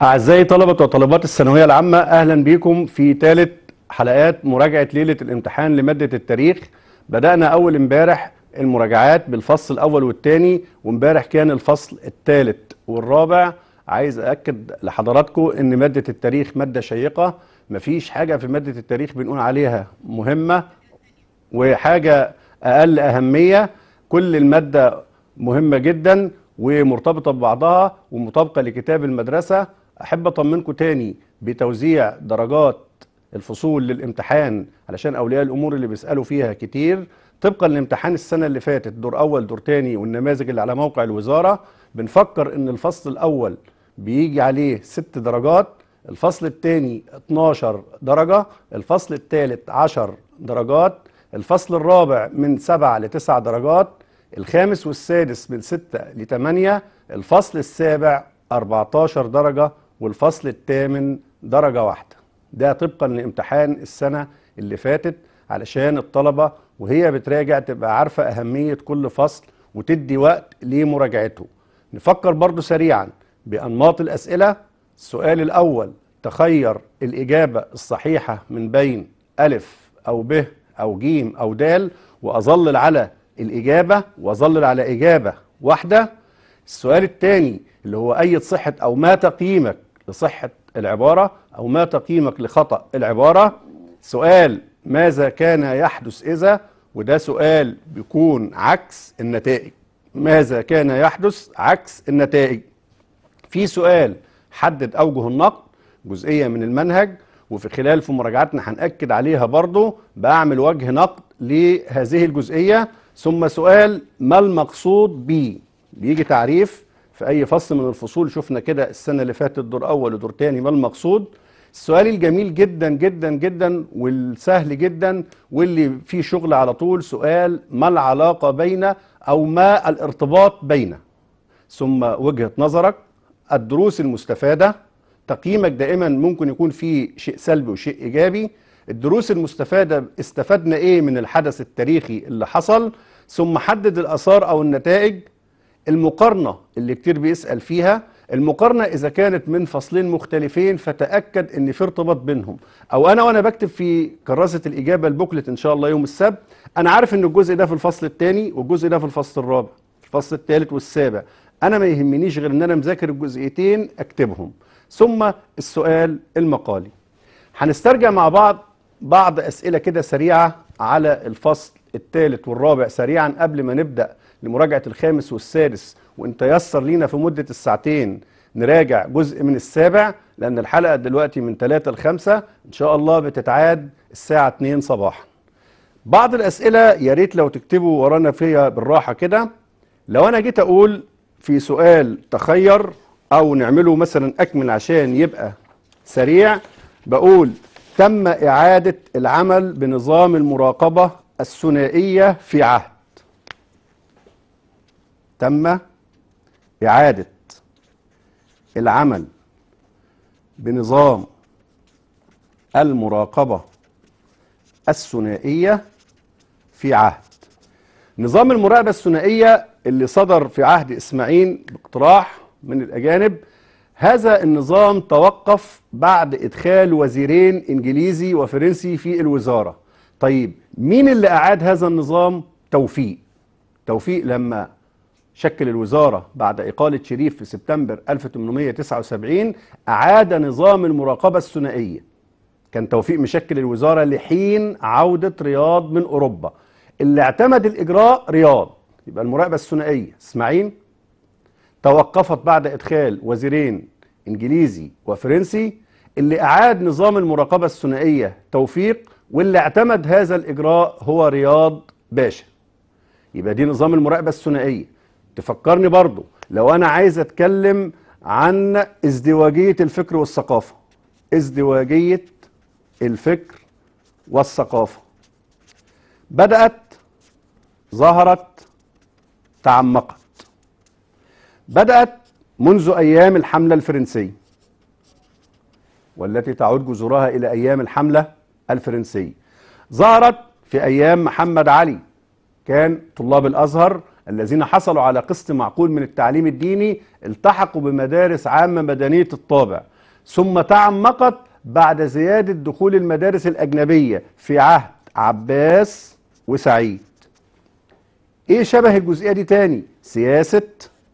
أعزائي طلبة وطالبات الثانوية العامة أهلا بكم في ثالث حلقات مراجعة ليلة الامتحان لمادة التاريخ بدأنا أول امبارح المراجعات بالفصل الأول والثاني وامبارح كان الفصل الثالث والرابع عايز أأكد لحضراتكم إن مادة التاريخ مادة شيقة مفيش حاجة في مادة التاريخ بنقول عليها مهمة وحاجة أقل أهمية كل المادة مهمة جدا ومرتبطة ببعضها ومطابقة لكتاب المدرسة أحب أطمنكم تاني بتوزيع درجات الفصول للامتحان علشان أولياء الأمور اللي بيسألوا فيها كتير طبقا لامتحان السنة اللي فاتت دور أول دور تاني والنماذج اللي على موقع الوزارة بنفكر إن الفصل الأول بيجي عليه ست درجات الفصل الثاني 12 درجة الفصل الثالث 10 درجات الفصل الرابع من 7 ل 9 درجات الخامس والسادس من 6 ل 8 الفصل السابع 14 درجة والفصل الثامن درجة واحدة ده طبقا لامتحان السنة اللي فاتت علشان الطلبة وهي بتراجع تبقى عارفة أهمية كل فصل وتدي وقت لمراجعته نفكر برضو سريعا بأنماط الأسئلة السؤال الأول تخير الإجابة الصحيحة من بين ألف أو ب أو ج أو د وأظلل على الإجابة وأظلل على إجابة واحدة السؤال الثاني اللي هو أية صحة أو ما تقييمك لصحة العبارة أو ما تقييمك لخطأ العبارة سؤال ماذا كان يحدث إذا وده سؤال بيكون عكس النتائج ماذا كان يحدث عكس النتائج في سؤال حدد أوجه النقد جزئية من المنهج وفي خلال في مراجعتنا هنأكد عليها برضو بعمل وجه نقد لهذه الجزئية ثم سؤال ما المقصود به بيجي تعريف في أي فصل من الفصول شفنا كده السنة اللي فاتت دور أول ودور تاني ما المقصود السؤال الجميل جدا جدا جدا والسهل جدا واللي فيه شغل على طول سؤال ما العلاقة بين أو ما الارتباط بين ثم وجهة نظرك الدروس المستفادة تقييمك دائما ممكن يكون فيه شيء سلبي وشيء إيجابي الدروس المستفادة استفدنا إيه من الحدث التاريخي اللي حصل ثم حدد الآثار أو النتائج المقارنة اللي كتير بيسأل فيها المقارنة إذا كانت من فصلين مختلفين فتأكد إن في ارتباط بينهم أو أنا وأنا بكتب في كراسة الإجابة البوكلت إن شاء الله يوم السبت أنا عارف إن الجزء ده في الفصل الثاني والجزء ده في الفصل الرابع الفصل الثالث والسابع أنا ما يهمنيش غير إن أنا مذاكر الجزئيتين أكتبهم ثم السؤال المقالي هنسترجع مع بعض بعض أسئلة كده سريعة على الفصل الثالث والرابع سريعا قبل ما نبدأ لمراجعة الخامس والسادس وإن تيسر لينا في مدة الساعتين نراجع جزء من السابع لأن الحلقة دلوقتي من 3 ل 5 إن شاء الله بتتعاد الساعة 2 صباحا بعض الأسئلة يا ريت لو تكتبوا ورانا فيها بالراحة كده لو أنا جيت أقول في سؤال تخير أو نعمله مثلا أكمل عشان يبقى سريع بقول تم إعادة العمل بنظام المراقبة الثنائية في عهد تم إعادة العمل بنظام المراقبة الثنائية في عهد نظام المراقبة الثنائية اللي صدر في عهد إسماعيل باقتراح من الأجانب هذا النظام توقف بعد إدخال وزيرين إنجليزي وفرنسي في الوزارة طيب مين اللي أعاد هذا النظام؟ توفيق توفيق لما شكل الوزارة بعد إقالة شريف في سبتمبر 1879 أعاد نظام المراقبة الثنائية كان توفيق مشكل الوزارة لحين عودة رياض من أوروبا اللي اعتمد الإجراء رياض يبقى المراقبة الثنائية اسماعيل توقفت بعد إدخال وزيرين إنجليزي وفرنسي اللي أعاد نظام المراقبة الثنائية توفيق واللي اعتمد هذا الإجراء هو رياض باشا يبقى دي نظام المراقبة الثنائية تفكرني برضو لو أنا عايز أتكلم عن ازدواجية الفكر والثقافة ازدواجية الفكر والثقافة بدأت ظهرت تعمقت بدأت منذ أيام الحملة الفرنسية والتي تعود جذورها إلى أيام الحملة الفرنسية ظهرت في أيام محمد علي كان طلاب الأزهر الذين حصلوا على قسط معقول من التعليم الديني التحقوا بمدارس عامة مدنية الطابع ثم تعمقت بعد زيادة دخول المدارس الأجنبية في عهد عباس وسعيد ايه شبه الجزئية دي تاني سياسة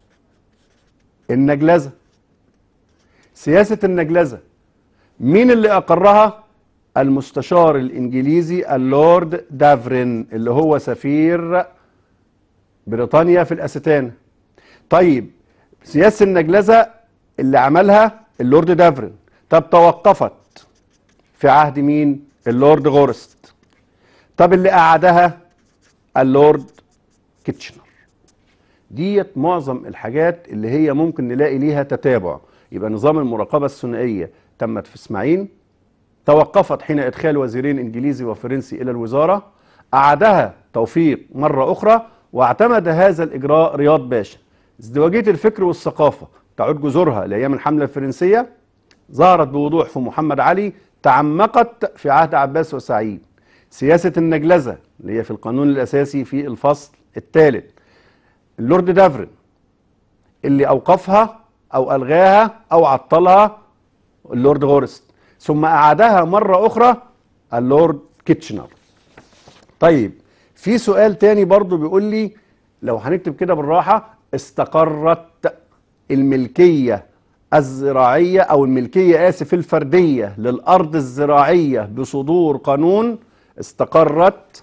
النجلزة سياسة النجلزة مين اللي أقرها المستشار الإنجليزي اللورد دافرين اللي هو سفير بريطانيا في الأستانة طيب سياسة النجلزة اللي عملها اللورد دافرين طب توقفت في عهد مين اللورد غورست طب اللي قعدها اللورد كيتشنر ديت معظم الحاجات اللي هي ممكن نلاقي ليها تتابع يبقى نظام المراقبة الثنائية تمت في اسماعيل توقفت حين إدخال وزيرين إنجليزي وفرنسي إلى الوزارة أعادها توفيق مرة أخرى واعتمد هذا الإجراء رياض باشا ازدواجية الفكر والثقافة تعود جذورها لأيام الحملة الفرنسية ظهرت بوضوح في محمد علي تعمقت في عهد عباس وسعيد سياسة النجلزة اللي هي في القانون الأساسي في الفصل الثالث اللورد دافرين اللي أوقفها أو ألغاها أو عطلها اللورد غورست ثم أعادها مرة أخرى اللورد كيتشنر طيب في سؤال تاني برضو بيقول لي لو هنكتب كده بالراحة استقرت الملكية الزراعية أو الملكية آسف الفردية للأرض الزراعية بصدور قانون استقرت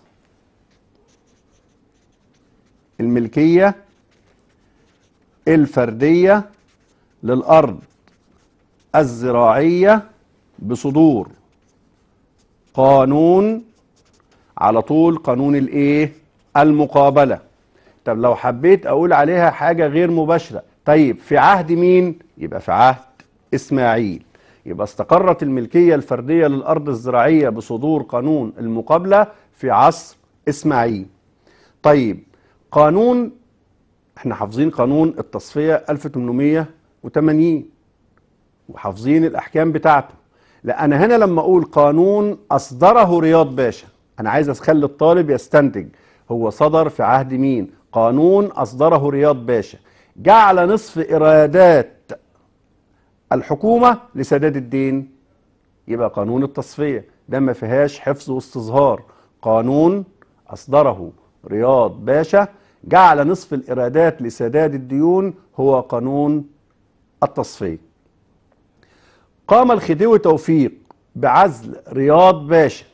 الملكية الفردية للأرض الزراعية بصدور قانون على طول قانون الايه المقابلة طب لو حبيت اقول عليها حاجة غير مباشرة طيب في عهد مين يبقى في عهد اسماعيل يبقى استقرت الملكية الفردية للأرض الزراعية بصدور قانون المقابلة في عصر إسماعيل طيب قانون احنا حافظين قانون التصفية 1880 وحافظين الأحكام بتاعته لا أنا هنا لما أقول قانون أصدره رياض باشا أنا عايز أخلي الطالب يستنتج هو صدر في عهد مين قانون أصدره رياض باشا جعل نصف إيرادات الحكومة لسداد الدين يبقى قانون التصفية ده ما فيهاش حفظ واستظهار قانون أصدره رياض باشا جعل نصف الإيرادات لسداد الديون هو قانون التصفية قام الخديوي توفيق بعزل رياض باشا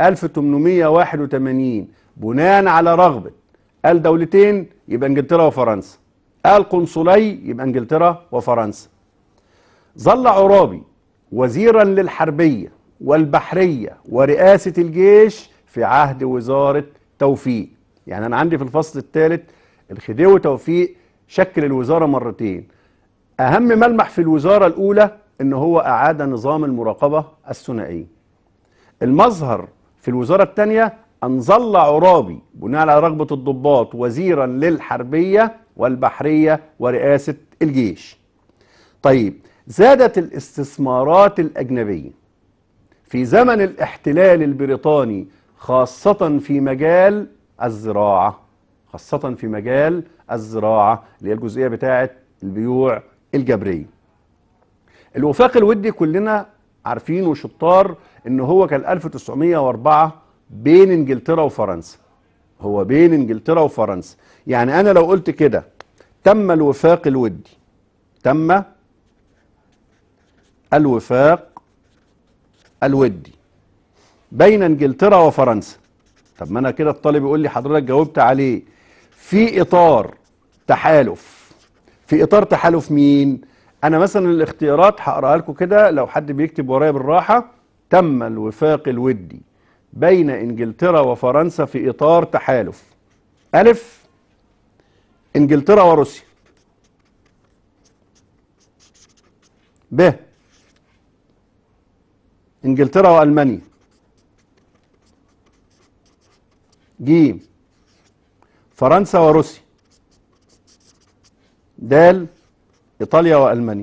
1881 بناء على رغبة قال دولتين يبقى انجلترا وفرنسا قال قنصلي يبقى انجلترا وفرنسا ظل عرابي وزيرا للحربية والبحرية ورئاسة الجيش في عهد وزارة توفيق يعني أنا عندي في الفصل الثالث الخديوي توفيق شكل الوزارة مرتين أهم ملمح في الوزارة الأولى إن هو أعاد نظام المراقبة الثنائية المظهر في الوزارة الثانية أن ظل عرابي بناء على رغبة الضباط وزيرا للحربية والبحرية ورئاسة الجيش طيب زادت الاستثمارات الأجنبية في زمن الاحتلال البريطاني خاصة في مجال الزراعة خاصة في مجال الزراعة اللي هي الجزئية بتاعة البيوع الجبرية الوفاق الودي كلنا عارفين وشطار ان هو كان 1904 بين انجلترا وفرنسا هو بين انجلترا وفرنسا يعني انا لو قلت كده تم الوفاق الودي تم الوفاق الودي بين انجلترا وفرنسا طب ما انا كده الطالب يقول لي حضرتك جاوبت عليه في اطار تحالف في اطار تحالف مين انا مثلا الاختيارات هقراها لكم كده لو حد بيكتب ورايا بالراحه تم الوفاق الودي بين انجلترا وفرنسا في اطار تحالف الف انجلترا وروسيا ب انجلترا والمانيا ج فرنسا وروسيا د ايطاليا والمانيا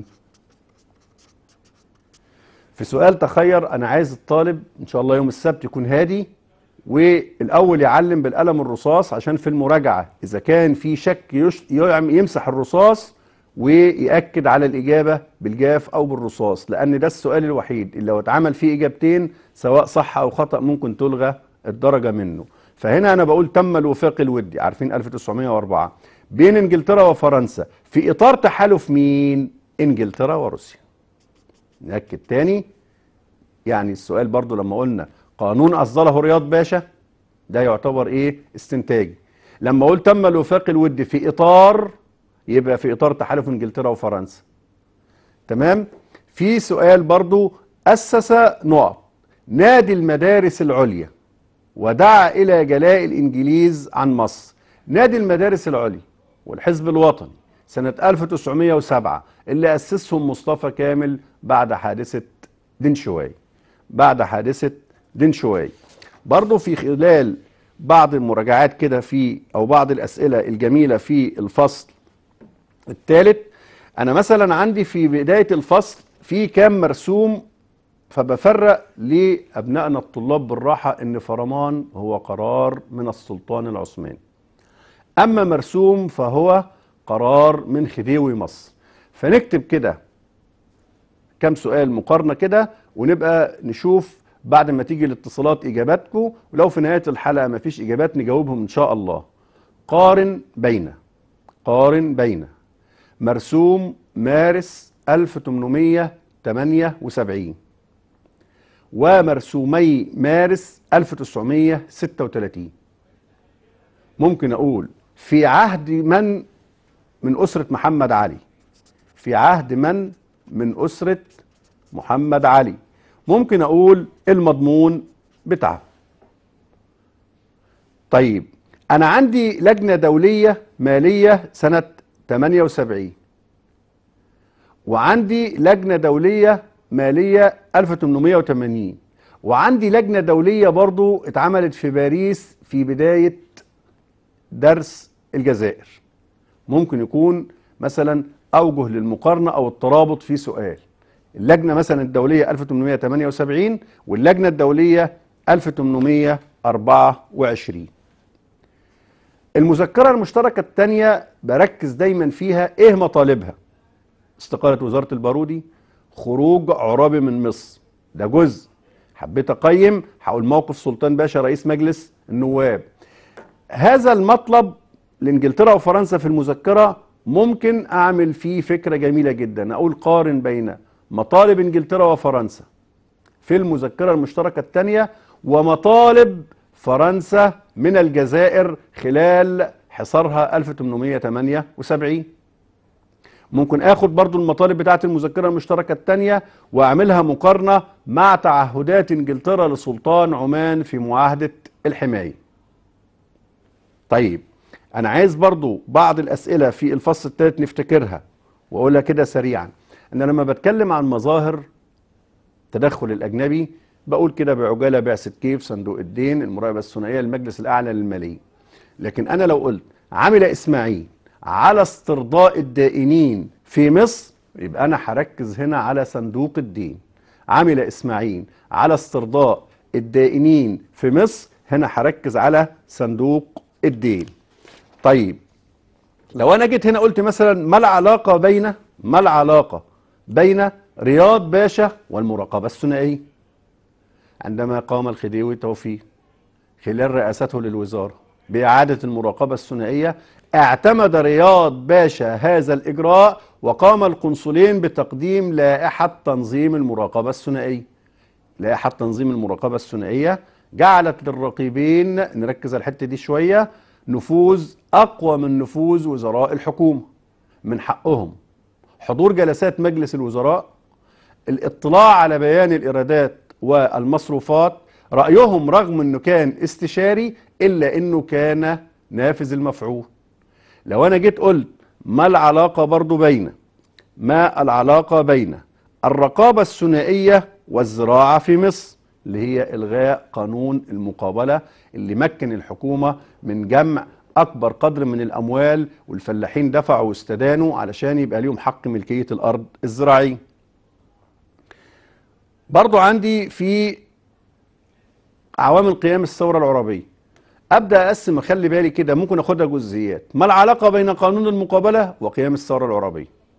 في سؤال تخير انا عايز الطالب ان شاء الله يوم السبت يكون هادي والاول يعلم بالقلم الرصاص عشان في المراجعه اذا كان في شك يش... يمسح الرصاص ويأكد على الإجابة بالجاف أو بالرصاص لأن ده السؤال الوحيد اللي لو اتعمل فيه إجابتين سواء صح أو خطأ ممكن تلغى الدرجة منه فهنا أنا بقول تم الوفاق الودي عارفين 1904 بين إنجلترا وفرنسا في إطار تحالف مين؟ إنجلترا وروسيا نأكد تاني يعني السؤال برضو لما قلنا قانون أصدره رياض باشا ده يعتبر إيه؟ استنتاجي لما أقول تم الوفاق الودي في إطار يبقى في إطار تحالف إنجلترا وفرنسا تمام؟ في سؤال برضو أسس نقط نادي المدارس العليا ودعا إلى جلاء الإنجليز عن مصر نادي المدارس العليا والحزب الوطني سنة 1907 اللي أسسهم مصطفى كامل بعد حادثة دنشواي بعد حادثة دنشواي برضو في خلال بعض المراجعات كده في أو بعض الأسئلة الجميلة في الفصل الثالث أنا مثلا عندي في بداية الفصل في كام مرسوم فبفرق لأبنائنا الطلاب بالراحة إن فرمان هو قرار من السلطان العثماني أما مرسوم فهو قرار من خديوي مصر فنكتب كده كم سؤال مقارنة كده ونبقى نشوف بعد ما تيجي الاتصالات إجاباتكم ولو في نهاية الحلقة ما فيش إجابات نجاوبهم إن شاء الله قارن بين قارن بين مرسوم مارس 1878 ومرسومي مارس 1936 ممكن أقول في عهد من من أسرة محمد علي في عهد من من أسرة محمد علي ممكن أقول المضمون بتاعه طيب أنا عندي لجنة دولية مالية سنة 78 وعندي لجنة دولية مالية 1880 وعندي لجنة دولية برضو اتعملت في باريس في بداية درس الجزائر ممكن يكون مثلا أوجه للمقارنة أو الترابط في سؤال اللجنة مثلا الدولية 1878 واللجنة الدولية 1824 المذكرة المشتركة الثانية بركز دايما فيها ايه مطالبها استقالة وزارة البارودي خروج عرابي من مصر ده جزء حبيت اقيم هقول موقف سلطان باشا رئيس مجلس النواب هذا المطلب لانجلترا وفرنسا في المذكره ممكن اعمل فيه فكره جميله جدا اقول قارن بين مطالب انجلترا وفرنسا في المذكره المشتركه الثانيه ومطالب فرنسا من الجزائر خلال حصارها 1878 ممكن اخد برضو المطالب بتاعه المذكره المشتركه الثانيه واعملها مقارنه مع تعهدات انجلترا لسلطان عمان في معاهده الحمايه طيب انا عايز برضو بعض الاسئله في الفصل الثالث نفتكرها واقولها كده سريعا ان لما بتكلم عن مظاهر التدخل الاجنبي بقول كده بعجاله بعثه كيف صندوق الدين المراقبه الثنائيه المجلس الاعلى للماليه لكن انا لو قلت عمل اسماعيل على استرضاء الدائنين في مصر يبقى انا هركز هنا على صندوق الدين عمل اسماعيل على استرضاء الدائنين في مصر هنا هركز على صندوق الدين طيب لو انا جيت هنا قلت مثلا ما العلاقه بين ما العلاقه بين رياض باشا والمراقبه الثنائيه عندما قام الخديوي توفيق خلال رئاسته للوزاره باعاده المراقبه الثنائيه اعتمد رياض باشا هذا الإجراء وقام القنصلين بتقديم لائحة تنظيم المراقبة الثنائية لائحة تنظيم المراقبة الثنائية جعلت للرقيبين نركز على الحتة دي شوية نفوذ أقوى من نفوذ وزراء الحكومة من حقهم حضور جلسات مجلس الوزراء الاطلاع على بيان الإيرادات والمصروفات رأيهم رغم أنه كان استشاري إلا أنه كان نافذ المفعول لو انا جيت قلت ما العلاقه برضو بين ما العلاقه بين الرقابه الثنائيه والزراعه في مصر اللي هي الغاء قانون المقابله اللي مكن الحكومه من جمع اكبر قدر من الاموال والفلاحين دفعوا واستدانوا علشان يبقى ليهم حق ملكيه الارض الزراعيه برضو عندي في عوامل قيام الثوره العربيه ابدا اقسم اخلي بالي كده ممكن اخدها جزئيات ما العلاقه بين قانون المقابله وقيام الثوره العربيه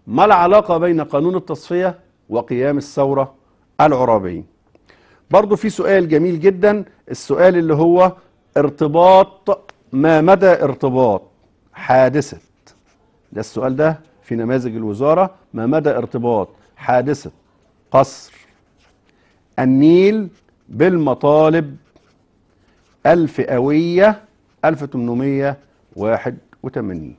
ما العلاقة بين قانون التصفية وقيام الثورة العرابية برضو في سؤال جميل جدا السؤال اللي هو ارتباط ما مدى ارتباط حادثة ده السؤال ده في نماذج الوزارة ما مدى ارتباط حادثة قصر النيل بالمطالب الفئوية 1881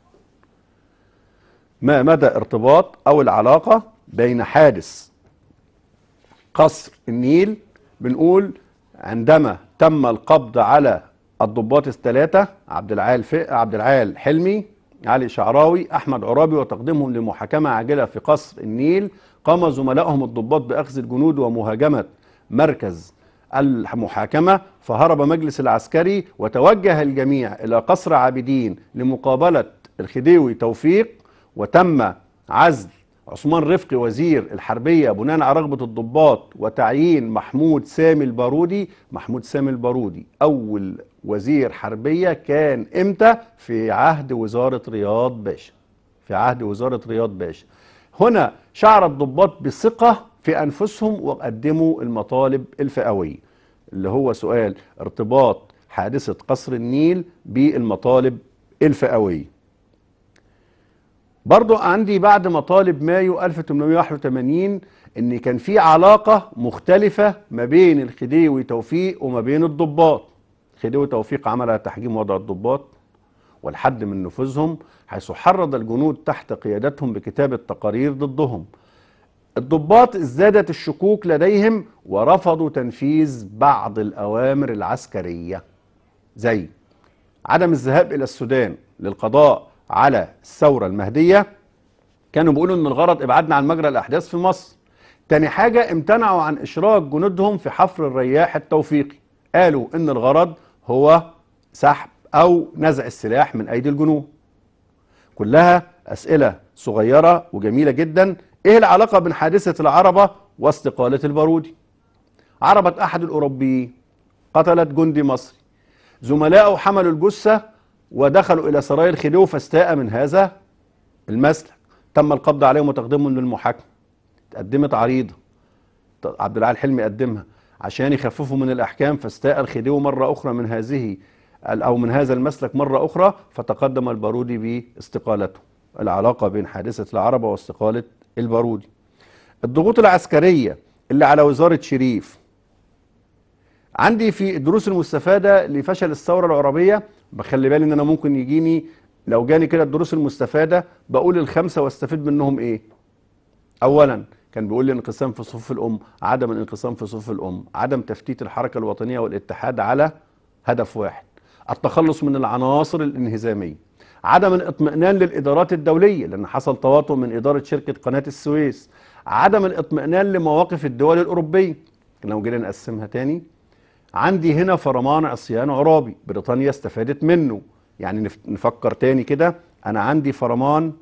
ما مدى ارتباط أو العلاقة بين حادث قصر النيل بنقول عندما تم القبض على الضباط الثلاثة عبد العال عبد العال حلمي علي شعراوي احمد عرابي وتقديمهم لمحاكمه عاجله في قصر النيل قام زملائهم الضباط باخذ الجنود ومهاجمه مركز المحاكمه فهرب مجلس العسكري وتوجه الجميع الى قصر عابدين لمقابله الخديوي توفيق وتم عزل عثمان رفقي وزير الحربيه بناء على رغبه الضباط وتعيين محمود سامي البارودي محمود سامي البارودي اول وزير حربيه كان امتى في عهد وزاره رياض باشا في عهد وزاره رياض باشا هنا شعر الضباط بثقه في انفسهم وقدموا المطالب الفئويه اللي هو سؤال ارتباط حادثه قصر النيل بالمطالب الفئويه برضو عندي بعد مطالب مايو 1881 ان كان في علاقة مختلفة ما بين الخديوي توفيق وما بين الضباط خديوي توفيق عمل على تحجيم وضع الضباط والحد من نفوذهم حيث حرض الجنود تحت قيادتهم بكتابة تقارير ضدهم الضباط ازدادت الشكوك لديهم ورفضوا تنفيذ بعض الأوامر العسكرية زي عدم الذهاب إلى السودان للقضاء على الثورة المهدية كانوا بيقولوا ان الغرض ابعادنا عن مجرى الاحداث في مصر تاني حاجة امتنعوا عن اشراك جنودهم في حفر الرياح التوفيقي قالوا ان الغرض هو سحب او نزع السلاح من ايدي الجنود كلها اسئلة صغيرة وجميلة جدا ايه العلاقة بين حادثة العربة واستقالة البارودي عربة احد الاوروبيين قتلت جندي مصري زملائه حملوا الجثة ودخلوا إلى سرايا الخديوي فاستاء من هذا المسلك تم القبض عليهم وتقديمهم للمحاكمة تقدمت عريضة عبد العال حلمي قدمها عشان يخففوا من الأحكام فاستاء الخديوي مرة أخرى من هذه أو من هذا المسلك مرة أخرى فتقدم البارودي باستقالته العلاقة بين حادثة العربة واستقالة البارودي الضغوط العسكرية اللي على وزارة شريف عندي في الدروس المستفادة لفشل الثورة العربية بخلي بالي ان انا ممكن يجيني لو جاني كده الدروس المستفادة بقول الخمسة واستفيد منهم ايه اولا كان بيقول لي انقسام في صفوف الام عدم الانقسام في صفوف الام عدم تفتيت الحركة الوطنية والاتحاد على هدف واحد التخلص من العناصر الانهزامية عدم الاطمئنان للادارات الدولية لان حصل تواطؤ من ادارة شركة قناة السويس عدم الاطمئنان لمواقف الدول الاوروبية لو جينا نقسمها تاني عندي هنا فرمان عصيان عرابي بريطانيا استفادت منه يعني نفكر تاني كده انا عندي فرمان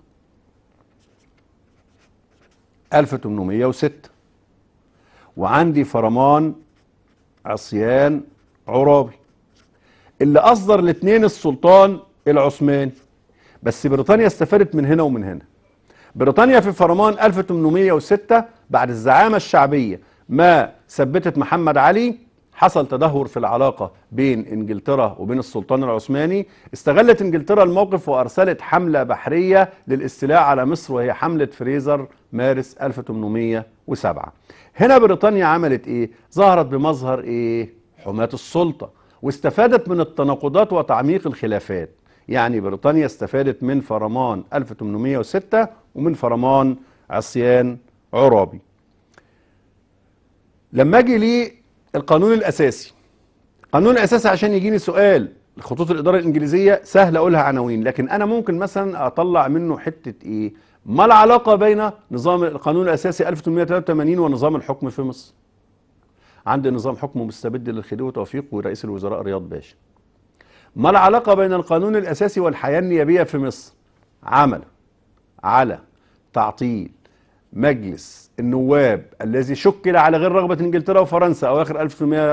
1806 وعندي فرمان عصيان عرابي اللي اصدر الاثنين السلطان العثماني بس بريطانيا استفادت من هنا ومن هنا بريطانيا في فرمان 1806 بعد الزعامة الشعبية ما ثبتت محمد علي حصل تدهور في العلاقة بين انجلترا وبين السلطان العثماني استغلت انجلترا الموقف وارسلت حملة بحرية للاستيلاء على مصر وهي حملة فريزر مارس 1807 هنا بريطانيا عملت ايه ظهرت بمظهر ايه حماة السلطة واستفادت من التناقضات وتعميق الخلافات يعني بريطانيا استفادت من فرمان 1806 ومن فرمان عصيان عرابي لما اجي ليه القانون الاساسي القانون الاساسي عشان يجيني سؤال خطوط الاداره الانجليزيه سهل اقولها عناوين لكن انا ممكن مثلا اطلع منه حته ايه ما العلاقه بين نظام القانون الاساسي 1883 ونظام الحكم في مصر عندي نظام حكم مستبد للخديوي وتوفيق ورئيس الوزراء رياض باشا ما العلاقه بين القانون الاساسي والحياه النيابيه في مصر عمل على تعطيل مجلس النواب الذي شكل على غير رغبة انجلترا وفرنسا اواخر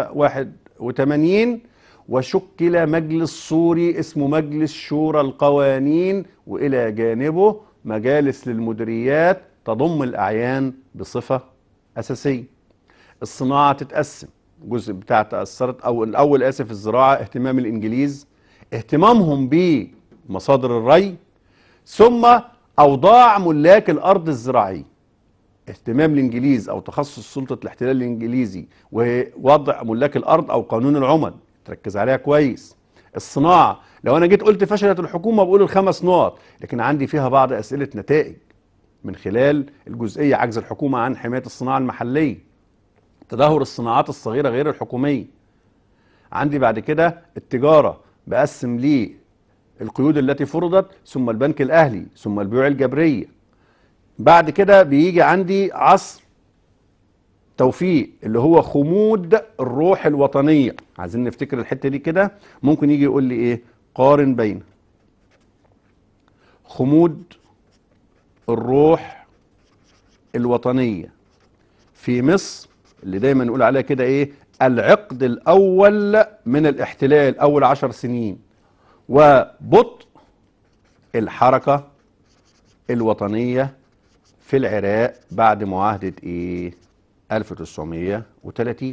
1881 وشكل مجلس سوري اسمه مجلس شورى القوانين والى جانبه مجالس للمديريات تضم الأعيان بصفة أساسية الصناعة تتقسم جزء بتاع تأثرت أو الأول آسف الزراعة اهتمام الإنجليز اهتمامهم بمصادر الري ثم أوضاع ملاك الأرض الزراعية اهتمام الإنجليز أو تخصص سلطة الاحتلال الإنجليزي ووضع ملاك الأرض أو قانون العمل تركز عليها كويس الصناعة لو أنا جيت قلت فشلت الحكومة بقول الخمس نقط لكن عندي فيها بعض أسئلة نتائج من خلال الجزئية عجز الحكومة عن حماية الصناعة المحلية تدهور الصناعات الصغيرة غير الحكومية عندي بعد كده التجارة بقسم ليه القيود التي فرضت ثم البنك الأهلي ثم البيوع الجبرية بعد كده بيجي عندي عصر توفيق اللي هو خمود الروح الوطنية عايزين نفتكر الحتة دي كده ممكن يجي يقول لي ايه قارن بين خمود الروح الوطنية في مصر اللي دايما نقول عليها كده ايه العقد الاول من الاحتلال اول عشر سنين وبطء الحركة الوطنية في العراق بعد معاهدة ايه 1930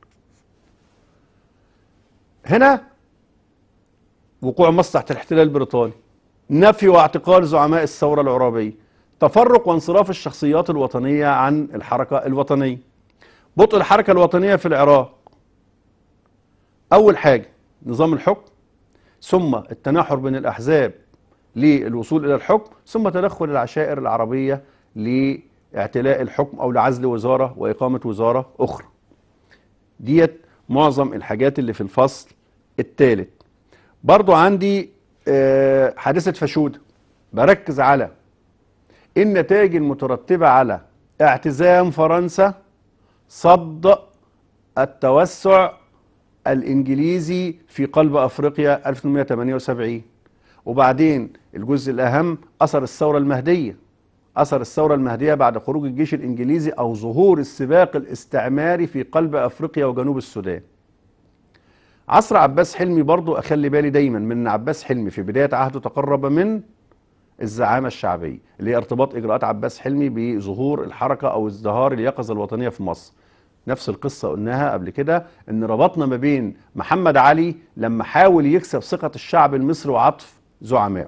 هنا وقوع مصر تحت الاحتلال البريطاني نفي واعتقال زعماء الثورة العرابية تفرق وانصراف الشخصيات الوطنية عن الحركة الوطنية بطء الحركة الوطنية في العراق أول حاجة نظام الحكم ثم التناحر بين الأحزاب للوصول إلى الحكم ثم تدخل العشائر العربية لاعتلاء الحكم أو لعزل وزارة وإقامة وزارة أخرى ديت معظم الحاجات اللي في الفصل الثالث برضو عندي آه، حادثة فشودة بركز على النتائج المترتبة على اعتزام فرنسا صد التوسع الإنجليزي في قلب أفريقيا 1878 وبعدين الجزء الأهم أثر الثورة المهدية أثر الثورة المهدية بعد خروج الجيش الإنجليزي أو ظهور السباق الاستعماري في قلب أفريقيا وجنوب السودان عصر عباس حلمي برضو أخلي بالي دايما من إن عباس حلمي في بداية عهده تقرب من الزعامة الشعبية اللي هي ارتباط إجراءات عباس حلمي بظهور الحركة أو ازدهار اليقظة الوطنية في مصر نفس القصة قلناها قبل كده ان ربطنا ما بين محمد علي لما حاول يكسب ثقة الشعب المصري وعطف زعمائه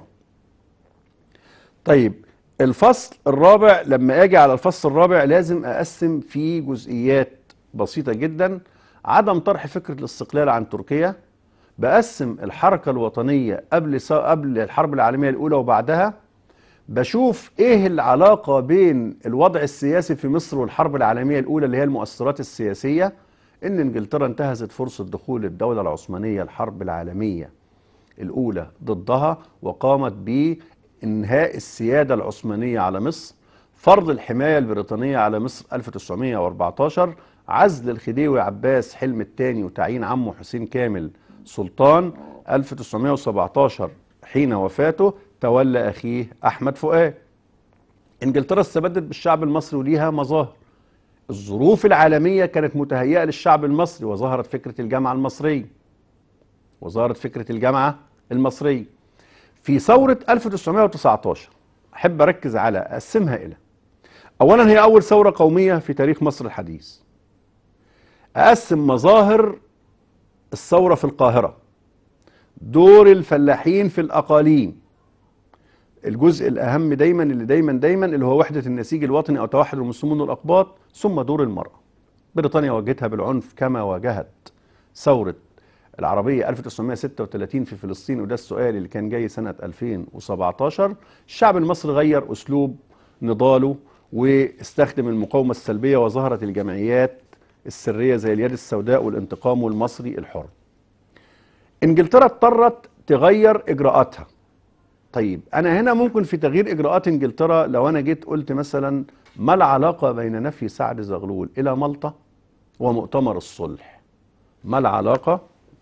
طيب الفصل الرابع لما اجي على الفصل الرابع لازم اقسم فيه جزئيات بسيطة جدا عدم طرح فكرة الاستقلال عن تركيا بقسم الحركة الوطنية قبل قبل الحرب العالمية الأولى وبعدها بشوف ايه العلاقة بين الوضع السياسي في مصر والحرب العالمية الأولى اللي هي المؤثرات السياسية إن إنجلترا انتهزت فرصة دخول الدولة العثمانية الحرب العالمية الأولى ضدها وقامت بإنهاء السيادة العثمانية على مصر فرض الحماية البريطانية على مصر 1914 عزل الخديوي عباس حلم الثاني وتعيين عمه حسين كامل سلطان 1917 حين وفاته تولى أخيه أحمد فؤاد إنجلترا استبدت بالشعب المصري وليها مظاهر الظروف العالمية كانت متهيئة للشعب المصري وظهرت فكرة الجامعة المصرية وظهرت فكرة الجامعة المصرية في ثورة 1919 أحب أركز على أقسمها إلى أولا هي أول ثورة قومية في تاريخ مصر الحديث أقسم مظاهر الثورة في القاهرة دور الفلاحين في الأقاليم الجزء الأهم دايما اللي دايما دايما اللي هو وحدة النسيج الوطني أو توحد المسلمون والأقباط ثم دور المرأة بريطانيا واجهتها بالعنف كما واجهت ثورة العربية 1936 في فلسطين وده السؤال اللي كان جاي سنة 2017 الشعب المصري غير أسلوب نضاله واستخدم المقاومة السلبية وظهرت الجمعيات السرية زي اليد السوداء والانتقام والمصري الحر انجلترا اضطرت تغير اجراءاتها طيب انا هنا ممكن في تغيير اجراءات انجلترا لو انا جيت قلت مثلا ما العلاقة بين نفي سعد زغلول الى مالطا ومؤتمر الصلح ما العلاقة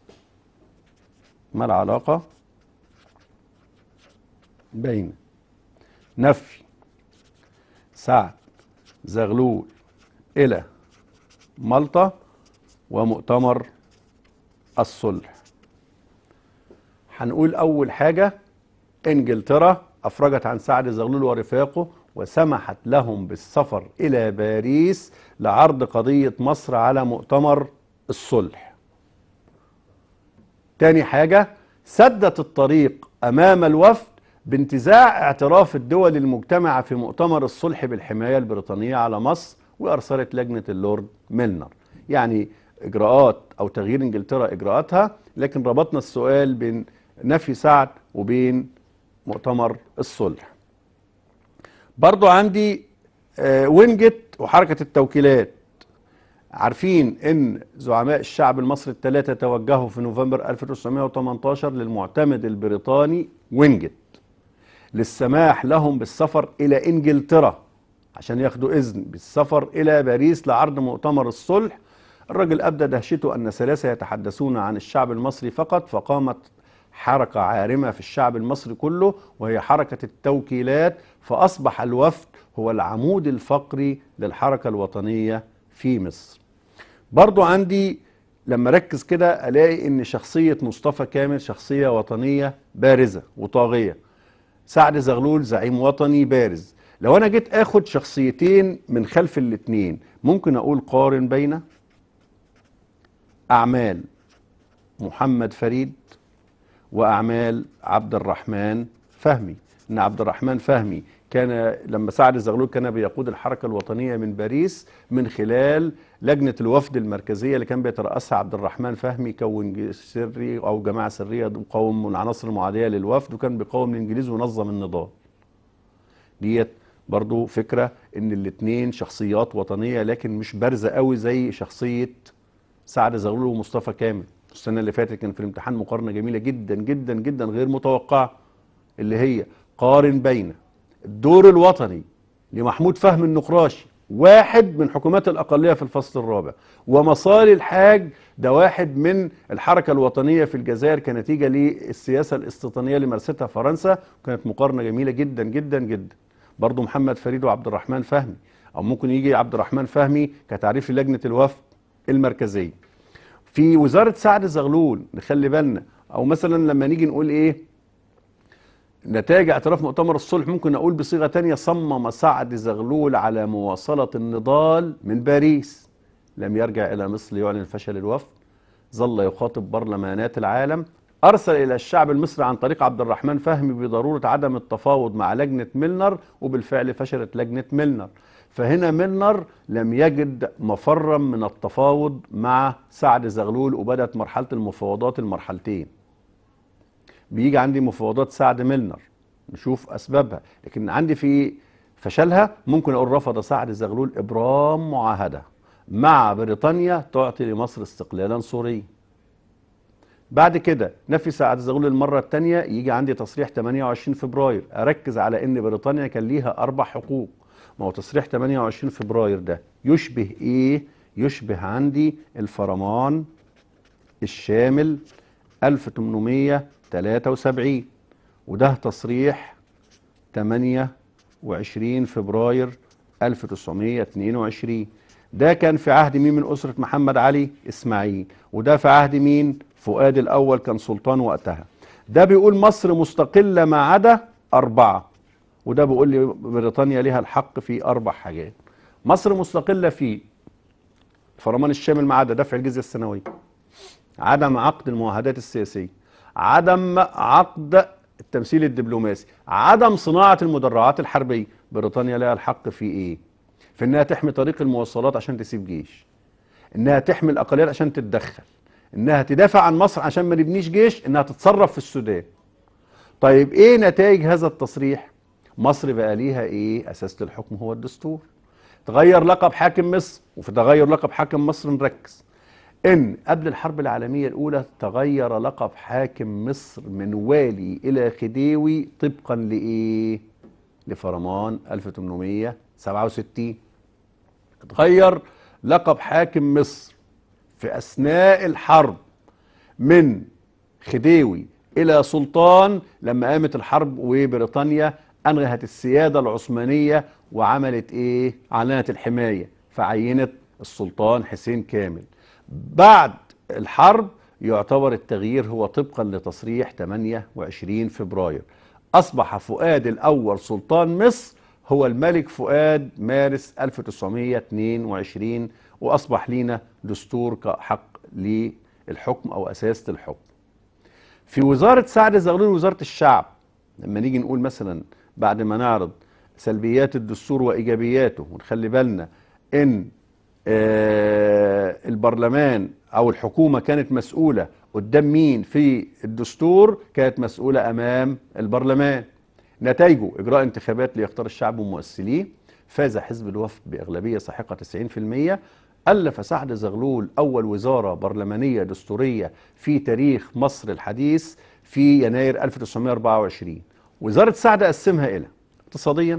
ما العلاقة بين نفي سعد زغلول الى مالطا ومؤتمر الصلح هنقول اول حاجة انجلترا أفرجت عن سعد زغلول ورفاقه وسمحت لهم بالسفر إلى باريس لعرض قضية مصر على مؤتمر الصلح تاني حاجة سدت الطريق أمام الوفد بانتزاع اعتراف الدول المجتمعة في مؤتمر الصلح بالحماية البريطانية على مصر وأرسلت لجنة اللورد ميلنر يعني إجراءات أو تغيير إنجلترا إجراءاتها لكن ربطنا السؤال بين نفي سعد وبين مؤتمر الصلح برضو عندي آه، وينجت وحركة التوكيلات عارفين ان زعماء الشعب المصري الثلاثة توجهوا في نوفمبر 1918 للمعتمد البريطاني وينجت للسماح لهم بالسفر الى انجلترا عشان ياخدوا اذن بالسفر الى باريس لعرض مؤتمر الصلح الرجل ابدى دهشته ان ثلاثة يتحدثون عن الشعب المصري فقط فقامت حركة عارمة في الشعب المصري كله وهي حركة التوكيلات فأصبح الوفد هو العمود الفقري للحركة الوطنية في مصر برضو عندي لما ركز كده الاقي ان شخصية مصطفى كامل شخصية وطنية بارزة وطاغية سعد زغلول زعيم وطني بارز لو انا جيت اخد شخصيتين من خلف الاتنين ممكن اقول قارن بين اعمال محمد فريد واعمال عبد الرحمن فهمي ان عبد الرحمن فهمي كان لما سعد الزغلول كان بيقود الحركه الوطنيه من باريس من خلال لجنه الوفد المركزيه اللي كان بيترأسها عبد الرحمن فهمي كون سري او جماعه سريه قوم من العناصر المعاديه للوفد وكان بيقاوم الانجليز ونظم النضال. ديت برضو فكره ان الاثنين شخصيات وطنيه لكن مش بارزه قوي زي شخصيه سعد زغلول ومصطفى كامل. السنه اللي فاتت كان في الامتحان مقارنه جميله جدا جدا جدا غير متوقعه اللي هي قارن بين الدور الوطني لمحمود فهمي النقراشي واحد من حكومات الأقلية في الفصل الرابع ومصالي الحاج ده واحد من الحركة الوطنية في الجزائر كنتيجة للسياسة الاستيطانية اللي مارستها فرنسا كانت مقارنة جميلة جدا جدا جدا برضو محمد فريد وعبد الرحمن فهمي أو ممكن يجي عبد الرحمن فهمي كتعريف لجنة الوفد المركزية في وزارة سعد زغلول نخلي بالنا أو مثلا لما نيجي نقول إيه نتائج اعتراف مؤتمر الصلح ممكن اقول بصيغه تانية صمم سعد زغلول على مواصله النضال من باريس لم يرجع الى مصر ليعلن فشل الوفد ظل يخاطب برلمانات العالم ارسل الى الشعب المصري عن طريق عبد الرحمن فهمي بضروره عدم التفاوض مع لجنه ميلنر وبالفعل فشلت لجنه ميلنر فهنا ميلنر لم يجد مفرا من التفاوض مع سعد زغلول وبدات مرحله المفاوضات المرحلتين بيجي عندي مفاوضات سعد ميلنر نشوف اسبابها لكن عندي في فشلها ممكن اقول رفض سعد زغلول ابرام معاهده مع بريطانيا تعطي لمصر استقلالا سوريا بعد كده نفي سعد زغلول المره الثانيه يجي عندي تصريح 28 فبراير اركز على ان بريطانيا كان ليها اربع حقوق ما هو تصريح 28 فبراير ده يشبه ايه يشبه عندي الفرمان الشامل 1873 وده تصريح 28 فبراير 1922 ده كان في عهد مين من أسرة محمد علي إسماعيل وده في عهد مين فؤاد الأول كان سلطان وقتها ده بيقول مصر مستقلة ما عدا أربعة وده بيقول لي بريطانيا لها الحق في أربع حاجات مصر مستقلة في فرمان الشامل ما عدا دفع الجزية السنوية عدم عقد المعاهدات السياسية عدم عقد التمثيل الدبلوماسي عدم صناعة المدرعات الحربية بريطانيا لها الحق في ايه في انها تحمي طريق المواصلات عشان تسيب جيش انها تحمي الاقليات عشان تتدخل انها تدافع عن مصر عشان ما نبنيش جيش انها تتصرف في السودان طيب ايه نتائج هذا التصريح مصر بقى ليها ايه اساس الحكم هو الدستور تغير لقب حاكم مصر وفي تغير لقب حاكم مصر نركز ان قبل الحرب العالميه الاولى تغير لقب حاكم مصر من والي الى خديوي طبقا لايه لفرمان 1867 اتغير لقب حاكم مصر في اثناء الحرب من خديوي الى سلطان لما قامت الحرب وبريطانيا انهت السياده العثمانيه وعملت ايه اعلنت الحمايه فعينت السلطان حسين كامل بعد الحرب يعتبر التغيير هو طبقا لتصريح 28 فبراير أصبح فؤاد الأول سلطان مصر هو الملك فؤاد مارس 1922 وأصبح لينا دستور كحق للحكم أو أساس للحكم في وزارة سعد زغلول وزارة الشعب لما نيجي نقول مثلا بعد ما نعرض سلبيات الدستور وإيجابياته ونخلي بالنا إن آه البرلمان أو الحكومة كانت مسؤولة قدام مين في الدستور كانت مسؤولة أمام البرلمان نتائجه إجراء انتخابات ليختار الشعب ممثليه فاز حزب الوفد بأغلبية ساحقة 90% ألف سعد زغلول أول وزارة برلمانية دستورية في تاريخ مصر الحديث في يناير 1924 وزارة سعد قسمها إلى اقتصاديا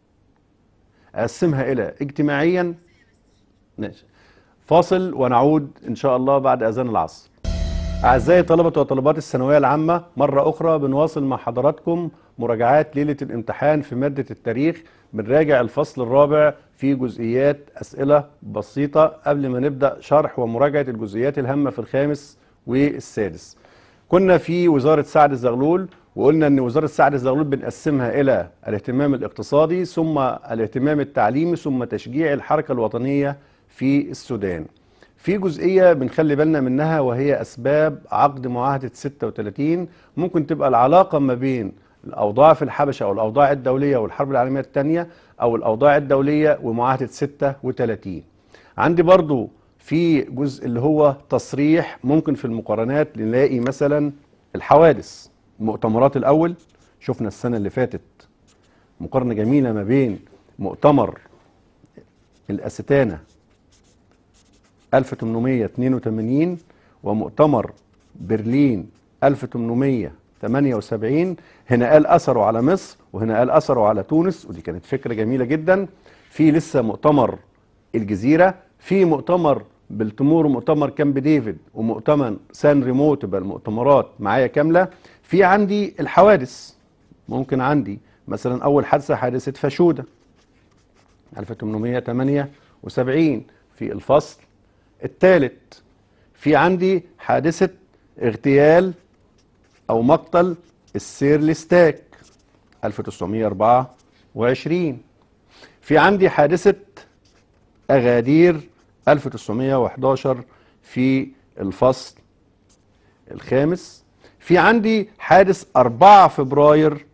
قسمها إلى اجتماعيا ماشي فاصل ونعود إن شاء الله بعد أذان العصر أعزائي طلبة وطالبات الثانوية العامة مرة أخرى بنواصل مع حضراتكم مراجعات ليلة الامتحان في مادة التاريخ بنراجع الفصل الرابع في جزئيات أسئلة بسيطة قبل ما نبدأ شرح ومراجعة الجزئيات الهامة في الخامس والسادس كنا في وزارة سعد الزغلول وقلنا ان وزارة سعد الزغلول بنقسمها الى الاهتمام الاقتصادي ثم الاهتمام التعليمي ثم تشجيع الحركة الوطنية في السودان في جزئية بنخلي بالنا منها وهي أسباب عقد معاهدة 36 ممكن تبقى العلاقة ما بين الأوضاع في الحبشة أو الأوضاع الدولية والحرب العالمية الثانية أو الأوضاع الدولية ومعاهدة 36 عندي برضو في جزء اللي هو تصريح ممكن في المقارنات نلاقي مثلا الحوادث المؤتمرات الأول شفنا السنة اللي فاتت مقارنة جميلة ما بين مؤتمر الأستانة 1882 ومؤتمر برلين 1878 هنا قال أثره على مصر وهنا قال أثره على تونس ودي كانت فكرة جميلة جدا في لسه مؤتمر الجزيرة في مؤتمر بالتمور ومؤتمر كامب ديفيد ومؤتمر سان ريمو تبقى المؤتمرات معايا كاملة في عندي الحوادث ممكن عندي مثلا أول حادثة حادثة فاشودة 1878 في الفصل الثالث في عندي حادثة اغتيال أو مقتل السير لستاك 1924 في عندي حادثة أغادير 1911 في الفصل الخامس في عندي حادث 4 فبراير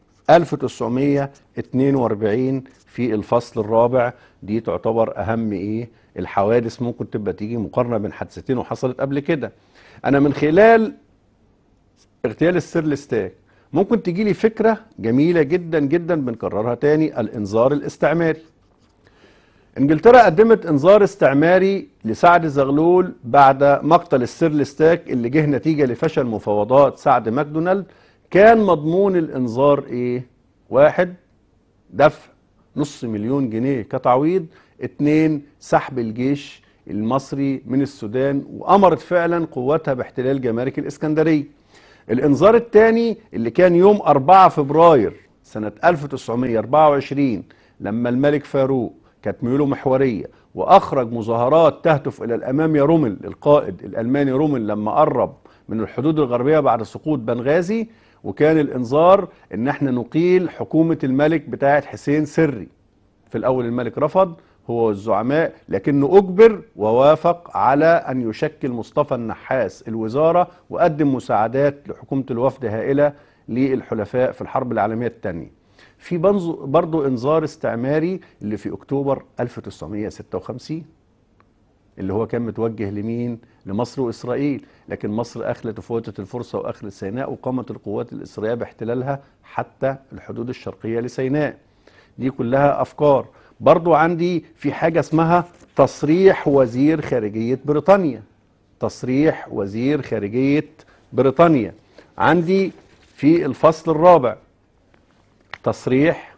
1942 في الفصل الرابع دي تعتبر أهم إيه الحوادث ممكن تبقى تيجي مقارنة بين حادثتين وحصلت قبل كده أنا من خلال اغتيال السير لستاك ممكن تجي لي فكرة جميلة جدا جدا بنكررها تاني الإنذار الاستعماري انجلترا قدمت انذار استعماري لسعد زغلول بعد مقتل السير لستاك اللي جه نتيجة لفشل مفاوضات سعد ماكدونالد كان مضمون الانذار ايه واحد دفع نص مليون جنيه كتعويض اتنين سحب الجيش المصري من السودان وامرت فعلا قواتها باحتلال جمارك الاسكندريه الانذار الثاني اللي كان يوم 4 فبراير سنة 1924 لما الملك فاروق كانت ميوله محورية وأخرج مظاهرات تهتف إلى الأمام يا رومل القائد الألماني رومل لما قرب من الحدود الغربية بعد سقوط بنغازي وكان الإنذار إن احنا نقيل حكومة الملك بتاعة حسين سري في الأول الملك رفض هو والزعماء لكنه أجبر ووافق على أن يشكل مصطفى النحاس الوزارة وقدم مساعدات لحكومة الوفد هائلة للحلفاء في الحرب العالمية الثانية في برضو انذار استعماري اللي في أكتوبر 1956 اللي هو كان متوجه لمين؟ لمصر وإسرائيل لكن مصر أخلت وفوتت الفرصة وأخلت سيناء وقامت القوات الإسرائيلية باحتلالها حتى الحدود الشرقية لسيناء دي كلها أفكار برضو عندي في حاجة اسمها تصريح وزير خارجية بريطانيا تصريح وزير خارجية بريطانيا عندي في الفصل الرابع تصريح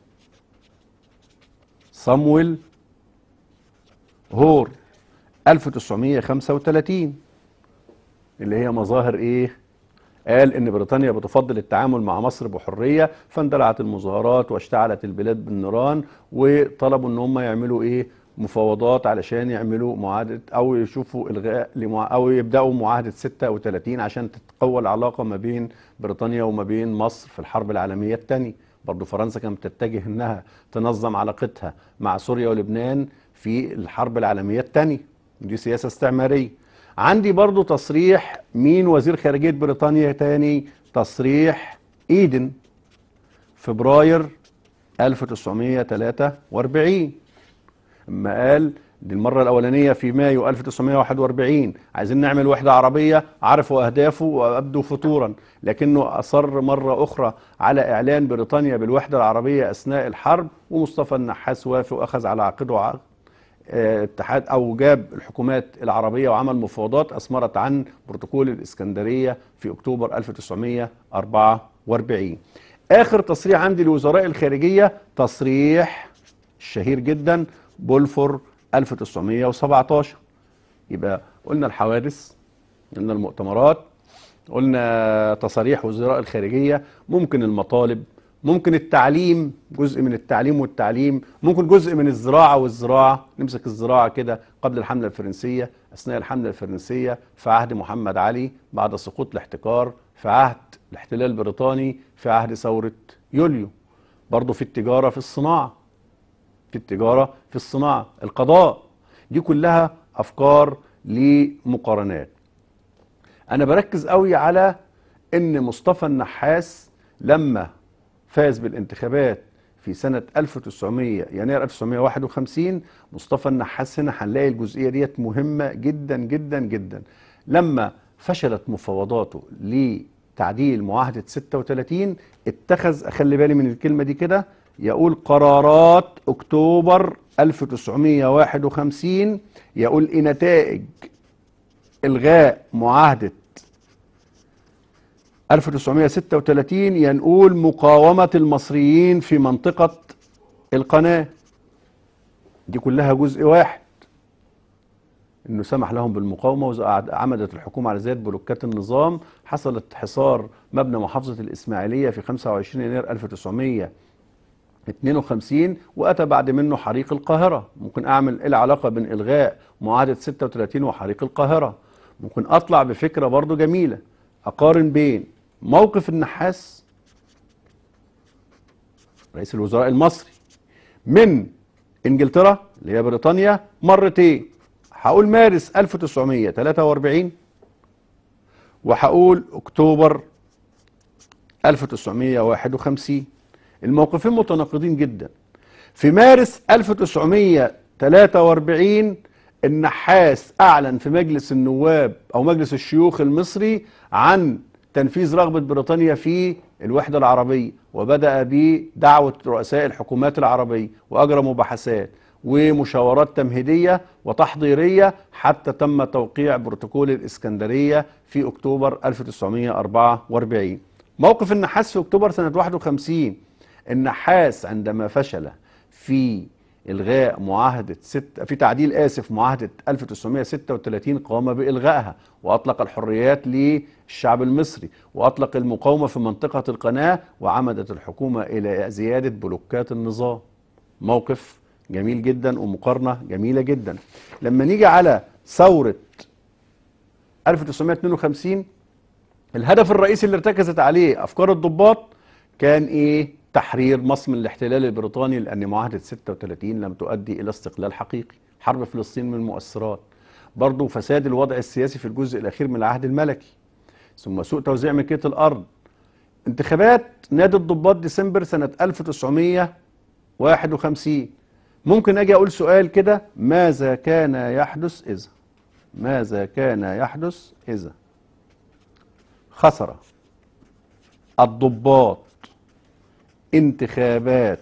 صامويل هور 1935 اللي هي مظاهر ايه قال ان بريطانيا بتفضل التعامل مع مصر بحريه فاندلعت المظاهرات واشتعلت البلاد بالنيران وطلبوا ان هم يعملوا ايه مفاوضات علشان يعملوا معاهده او يشوفوا الغاء لمع... او يبداوا معاهده 36 عشان تتقوى العلاقه ما بين بريطانيا وما بين مصر في الحرب العالميه الثانيه برضو فرنسا كانت تتجه انها تنظم علاقتها مع سوريا ولبنان في الحرب العالميه الثانيه دي سياسه استعماريه عندي برضو تصريح مين وزير خارجيه بريطانيا تاني تصريح ايدن فبراير 1943 اما قال دي المرة الأولانية في مايو 1941 عايزين نعمل وحدة عربية عرفوا أهدافه وأبدوا فتورا لكنه أصر مرة أخرى على إعلان بريطانيا بالوحدة العربية أثناء الحرب ومصطفى النحاس وافق وأخذ على عقده عقد آه، اتحاد أو جاب الحكومات العربية وعمل مفاوضات أثمرت عن بروتوكول الإسكندرية في أكتوبر 1944 آخر تصريح عندي لوزراء الخارجية تصريح الشهير جدا بولفور 1917 يبقى قلنا الحوادث قلنا المؤتمرات قلنا تصاريح وزراء الخارجية ممكن المطالب ممكن التعليم جزء من التعليم والتعليم ممكن جزء من الزراعة والزراعة نمسك الزراعة كده قبل الحملة الفرنسية أثناء الحملة الفرنسية في عهد محمد علي بعد سقوط الاحتكار في عهد الاحتلال البريطاني في عهد ثورة يوليو برضه في التجارة في الصناعة في التجارة في الصناعة القضاء دي كلها أفكار لمقارنات أنا بركز قوي على إن مصطفى النحاس لما فاز بالانتخابات في سنة 1900 يناير 1951 مصطفى النحاس هنا هنلاقي الجزئية ديت مهمة جدا جدا جدا لما فشلت مفاوضاته لتعديل معاهدة 36 اتخذ أخلي بالي من الكلمة دي كده يقول قرارات أكتوبر 1951 يقول إيه نتائج إلغاء معاهدة 1936 ينقول مقاومة المصريين في منطقة القناة دي كلها جزء واحد انه سمح لهم بالمقاومه وعمدت الحكومه على زياده بلوكات النظام حصلت حصار مبنى محافظه الاسماعيليه في 25 يناير 1952 واتى بعد منه حريق القاهره ممكن اعمل ايه العلاقه بين الغاء معاهده 36 وحريق القاهره ممكن اطلع بفكره برضو جميله اقارن بين موقف النحاس رئيس الوزراء المصري من انجلترا اللي هي بريطانيا مرتين هقول مارس 1943 وهقول اكتوبر 1951 الموقفين متناقضين جدا في مارس 1943 النحاس اعلن في مجلس النواب او مجلس الشيوخ المصري عن تنفيذ رغبة بريطانيا في الوحدة العربية وبدأ بدعوة رؤساء الحكومات العربية وأجرى مباحثات ومشاورات تمهيدية وتحضيرية حتى تم توقيع بروتوكول الإسكندرية في أكتوبر 1944 موقف النحاس في أكتوبر سنة 51 النحاس عندما فشل في إلغاء معاهدة ست في تعديل آسف معاهدة 1936 قام بإلغائها وأطلق الحريات للشعب المصري وأطلق المقاومة في منطقة القناة وعمدت الحكومة إلى زيادة بلوكات النظام موقف جميل جدا ومقارنة جميلة جدا لما نيجي على ثورة 1952 الهدف الرئيسي اللي ارتكزت عليه أفكار الضباط كان إيه تحرير مصر من الاحتلال البريطاني لأن معاهدة 36 لم تؤدي إلى استقلال حقيقي حرب فلسطين من المؤثرات برضو فساد الوضع السياسي في الجزء الأخير من العهد الملكي ثم سوء توزيع ملكية الأرض انتخابات نادي الضباط ديسمبر سنة 1951 ممكن أجي أقول سؤال كده ماذا كان يحدث إذا ماذا كان يحدث إذا خسر الضباط انتخابات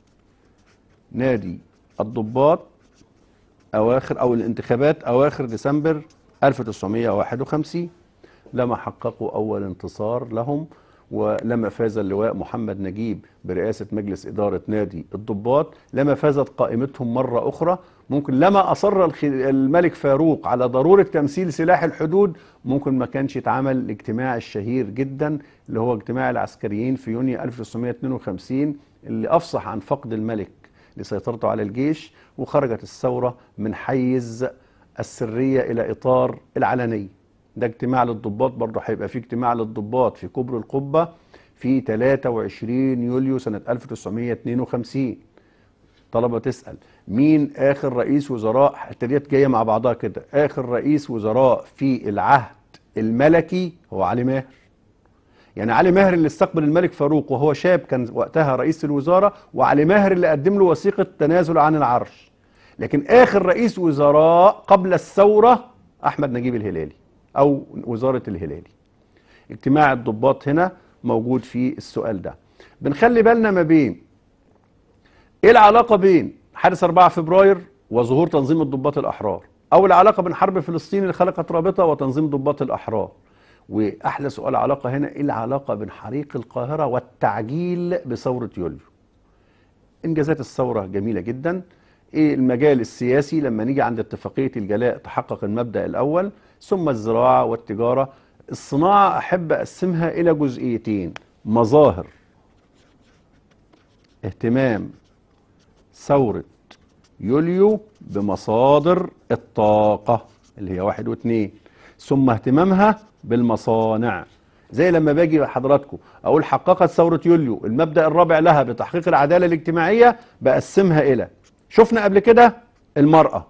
نادي الضباط اواخر او الانتخابات اواخر ديسمبر 1951 لما حققوا اول انتصار لهم ولما فاز اللواء محمد نجيب برئاسة مجلس إدارة نادي الضباط لما فازت قائمتهم مرة أخرى ممكن لما أصر الخ- الملك فاروق على ضرورة تمثيل سلاح الحدود ممكن ما كانش يتعمل الاجتماع الشهير جدا اللي هو اجتماع العسكريين في يونيو 1952 اللي أفصح عن فقد الملك لسيطرته على الجيش وخرجت الثورة من حيز السرية إلى إطار العلنية ده اجتماع للضباط برضه هيبقى في اجتماع للضباط في كبر القبة في 23 يوليو سنة 1952 طلبة تسأل مين آخر رئيس وزراء حتى ديت جاية مع بعضها كده آخر رئيس وزراء في العهد الملكي هو علي ماهر يعني علي ماهر اللي استقبل الملك فاروق وهو شاب كان وقتها رئيس الوزارة وعلي ماهر اللي قدم له وثيقة تنازل عن العرش لكن آخر رئيس وزراء قبل الثورة أحمد نجيب الهلالي أو وزارة الهلالي اجتماع الضباط هنا موجود في السؤال ده بنخلي بالنا ما بين ايه العلاقه بين حادث 4 فبراير وظهور تنظيم الضباط الاحرار او العلاقه بين حرب فلسطين اللي خلقت رابطه وتنظيم ضباط الاحرار واحلى سؤال علاقه هنا ايه العلاقه بين حريق القاهره والتعجيل بثوره يوليو انجازات الثوره جميله جدا ايه المجال السياسي لما نيجي عند اتفاقيه الجلاء تحقق المبدا الاول ثم الزراعه والتجاره الصناعه احب اقسمها الى جزئيتين مظاهر اهتمام ثورة يوليو بمصادر الطاقة اللي هي واحد واثنين ثم اهتمامها بالمصانع زي لما باجي حضراتكم اقول حققت ثورة يوليو المبدأ الرابع لها بتحقيق العدالة الاجتماعية بقسمها الى شفنا قبل كده المرأة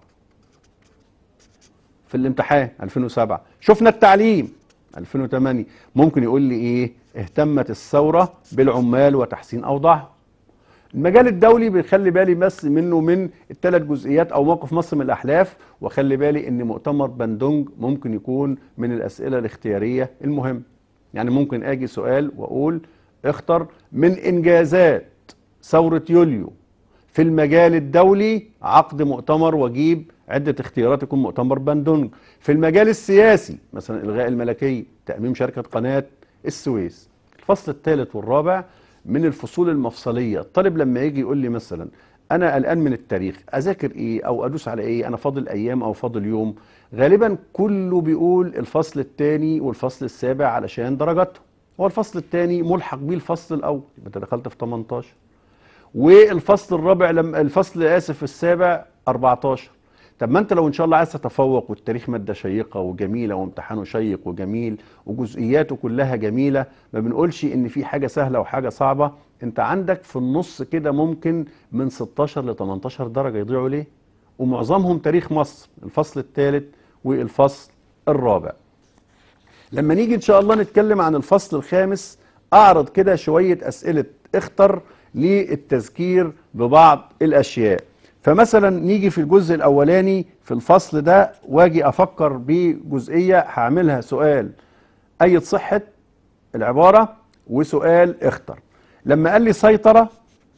في الامتحان 2007 شفنا التعليم 2008 ممكن يقول لي ايه اهتمت الثورة بالعمال وتحسين اوضاعهم المجال الدولي بيخلي بالي بس منه من الثلاث جزئيات او موقف مصر من الاحلاف واخلي بالي ان مؤتمر بندونج ممكن يكون من الاسئله الاختياريه المهم يعني ممكن اجي سؤال واقول اختر من انجازات ثوره يوليو في المجال الدولي عقد مؤتمر واجيب عده اختيارات يكون مؤتمر بندونج في المجال السياسي مثلا الغاء الملكيه تاميم شركه قناه السويس الفصل الثالث والرابع من الفصول المفصلية الطالب لما يجي يقول لي مثلا أنا قلقان من التاريخ أذاكر إيه أو أدوس على إيه أنا فاضل أيام أو فاضل يوم غالبا كله بيقول الفصل الثاني والفصل السابع علشان درجاته هو الفصل الثاني ملحق بيه الفصل الأول يبقى أنت دخلت في 18 والفصل الرابع لما الفصل آسف السابع 14 طب ما انت لو ان شاء الله عايز تتفوق والتاريخ ماده شيقه وجميله وامتحانه شيق وجميل وجزئياته كلها جميله ما بنقولش ان في حاجه سهله وحاجه صعبه انت عندك في النص كده ممكن من 16 ل 18 درجه يضيعوا ليه ومعظمهم تاريخ مصر الفصل الثالث والفصل الرابع لما نيجي ان شاء الله نتكلم عن الفصل الخامس اعرض كده شويه اسئله اختر للتذكير ببعض الاشياء فمثلا نيجي في الجزء الاولاني في الفصل ده واجي افكر بجزئيه هعملها سؤال اية صحه العباره وسؤال اختر لما قال لي سيطره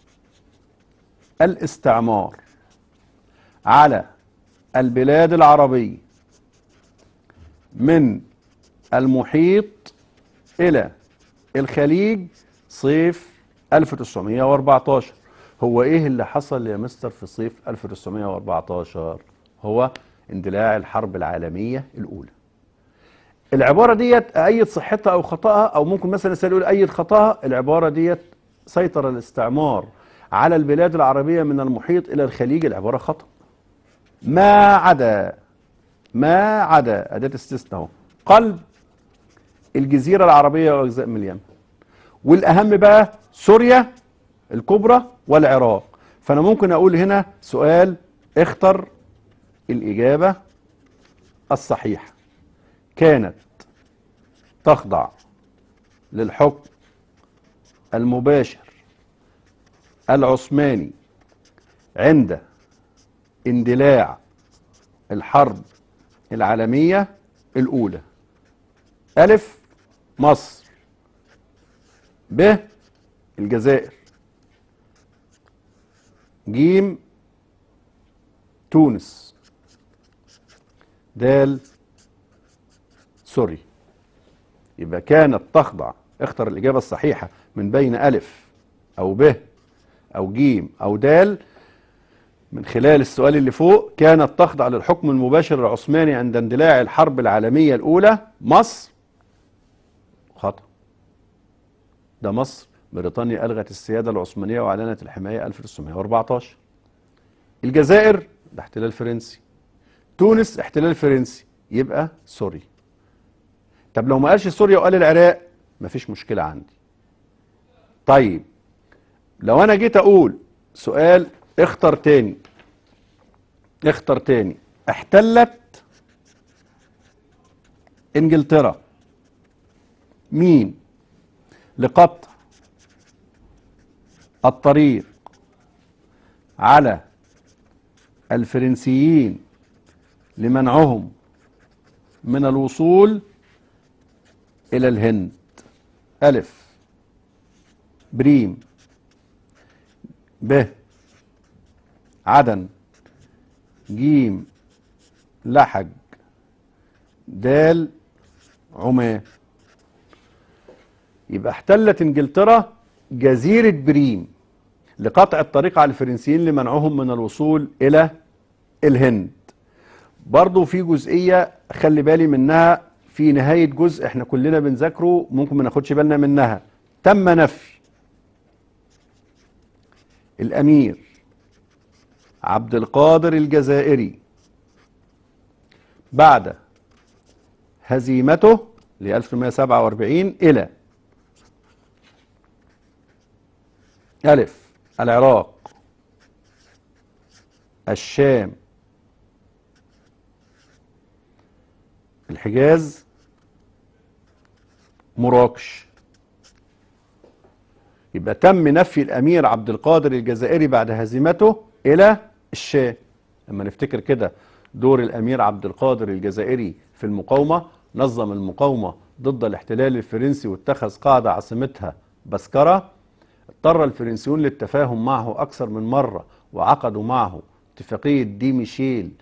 الاستعمار على البلاد العربيه من المحيط الى الخليج صيف 1914 هو ايه اللي حصل يا مستر في صيف 1914 هو اندلاع الحرب العالمية الأولى العبارة ديت أيد صحتها أو خطأها أو ممكن مثلا السؤال يقول أيد خطأها العبارة ديت سيطر الاستعمار على البلاد العربية من المحيط إلى الخليج العبارة خطأ ما عدا ما عدا أداة استثناء قلب الجزيرة العربية وأجزاء من اليمن والأهم بقى سوريا الكبرى والعراق فأنا ممكن أقول هنا سؤال اختر الإجابة الصحيحة كانت تخضع للحكم المباشر العثماني عند اندلاع الحرب العالمية الأولى ألف مصر ب الجزائر جيم تونس دال سوري يبقى كانت تخضع اختر الإجابة الصحيحة من بين ألف أو ب أو جيم أو دال من خلال السؤال اللي فوق كانت تخضع للحكم المباشر العثماني عند اندلاع الحرب العالمية الأولى مصر خطأ ده مصر بريطانيا ألغت السيادة العثمانية وأعلنت الحماية 1914 الجزائر ده احتلال فرنسي تونس احتلال فرنسي يبقى سوريا طب لو ما قالش سوريا وقال العراق مفيش مشكلة عندي طيب لو انا جيت اقول سؤال اختر تاني اختر تاني احتلت انجلترا مين لقطع الطريق على الفرنسيين لمنعهم من الوصول إلى الهند ألف بريم ب عدن جيم لحج دال عمان يبقى احتلت انجلترا جزيرة بريم لقطع الطريق على الفرنسيين لمنعهم من الوصول الى الهند برضو في جزئية خلي بالي منها في نهاية جزء احنا كلنا بنذاكره ممكن ما ناخدش بالنا منها تم نفي الامير عبد القادر الجزائري بعد هزيمته ل 1847 الى ألف العراق الشام الحجاز مراكش يبقى تم نفي الأمير عبد القادر الجزائري بعد هزيمته إلى الشام لما نفتكر كده دور الأمير عبد القادر الجزائري في المقاومة نظم المقاومة ضد الاحتلال الفرنسي واتخذ قاعدة عاصمتها بسكرة اضطر الفرنسيون للتفاهم معه أكثر من مرة وعقدوا معه اتفاقية دي ميشيل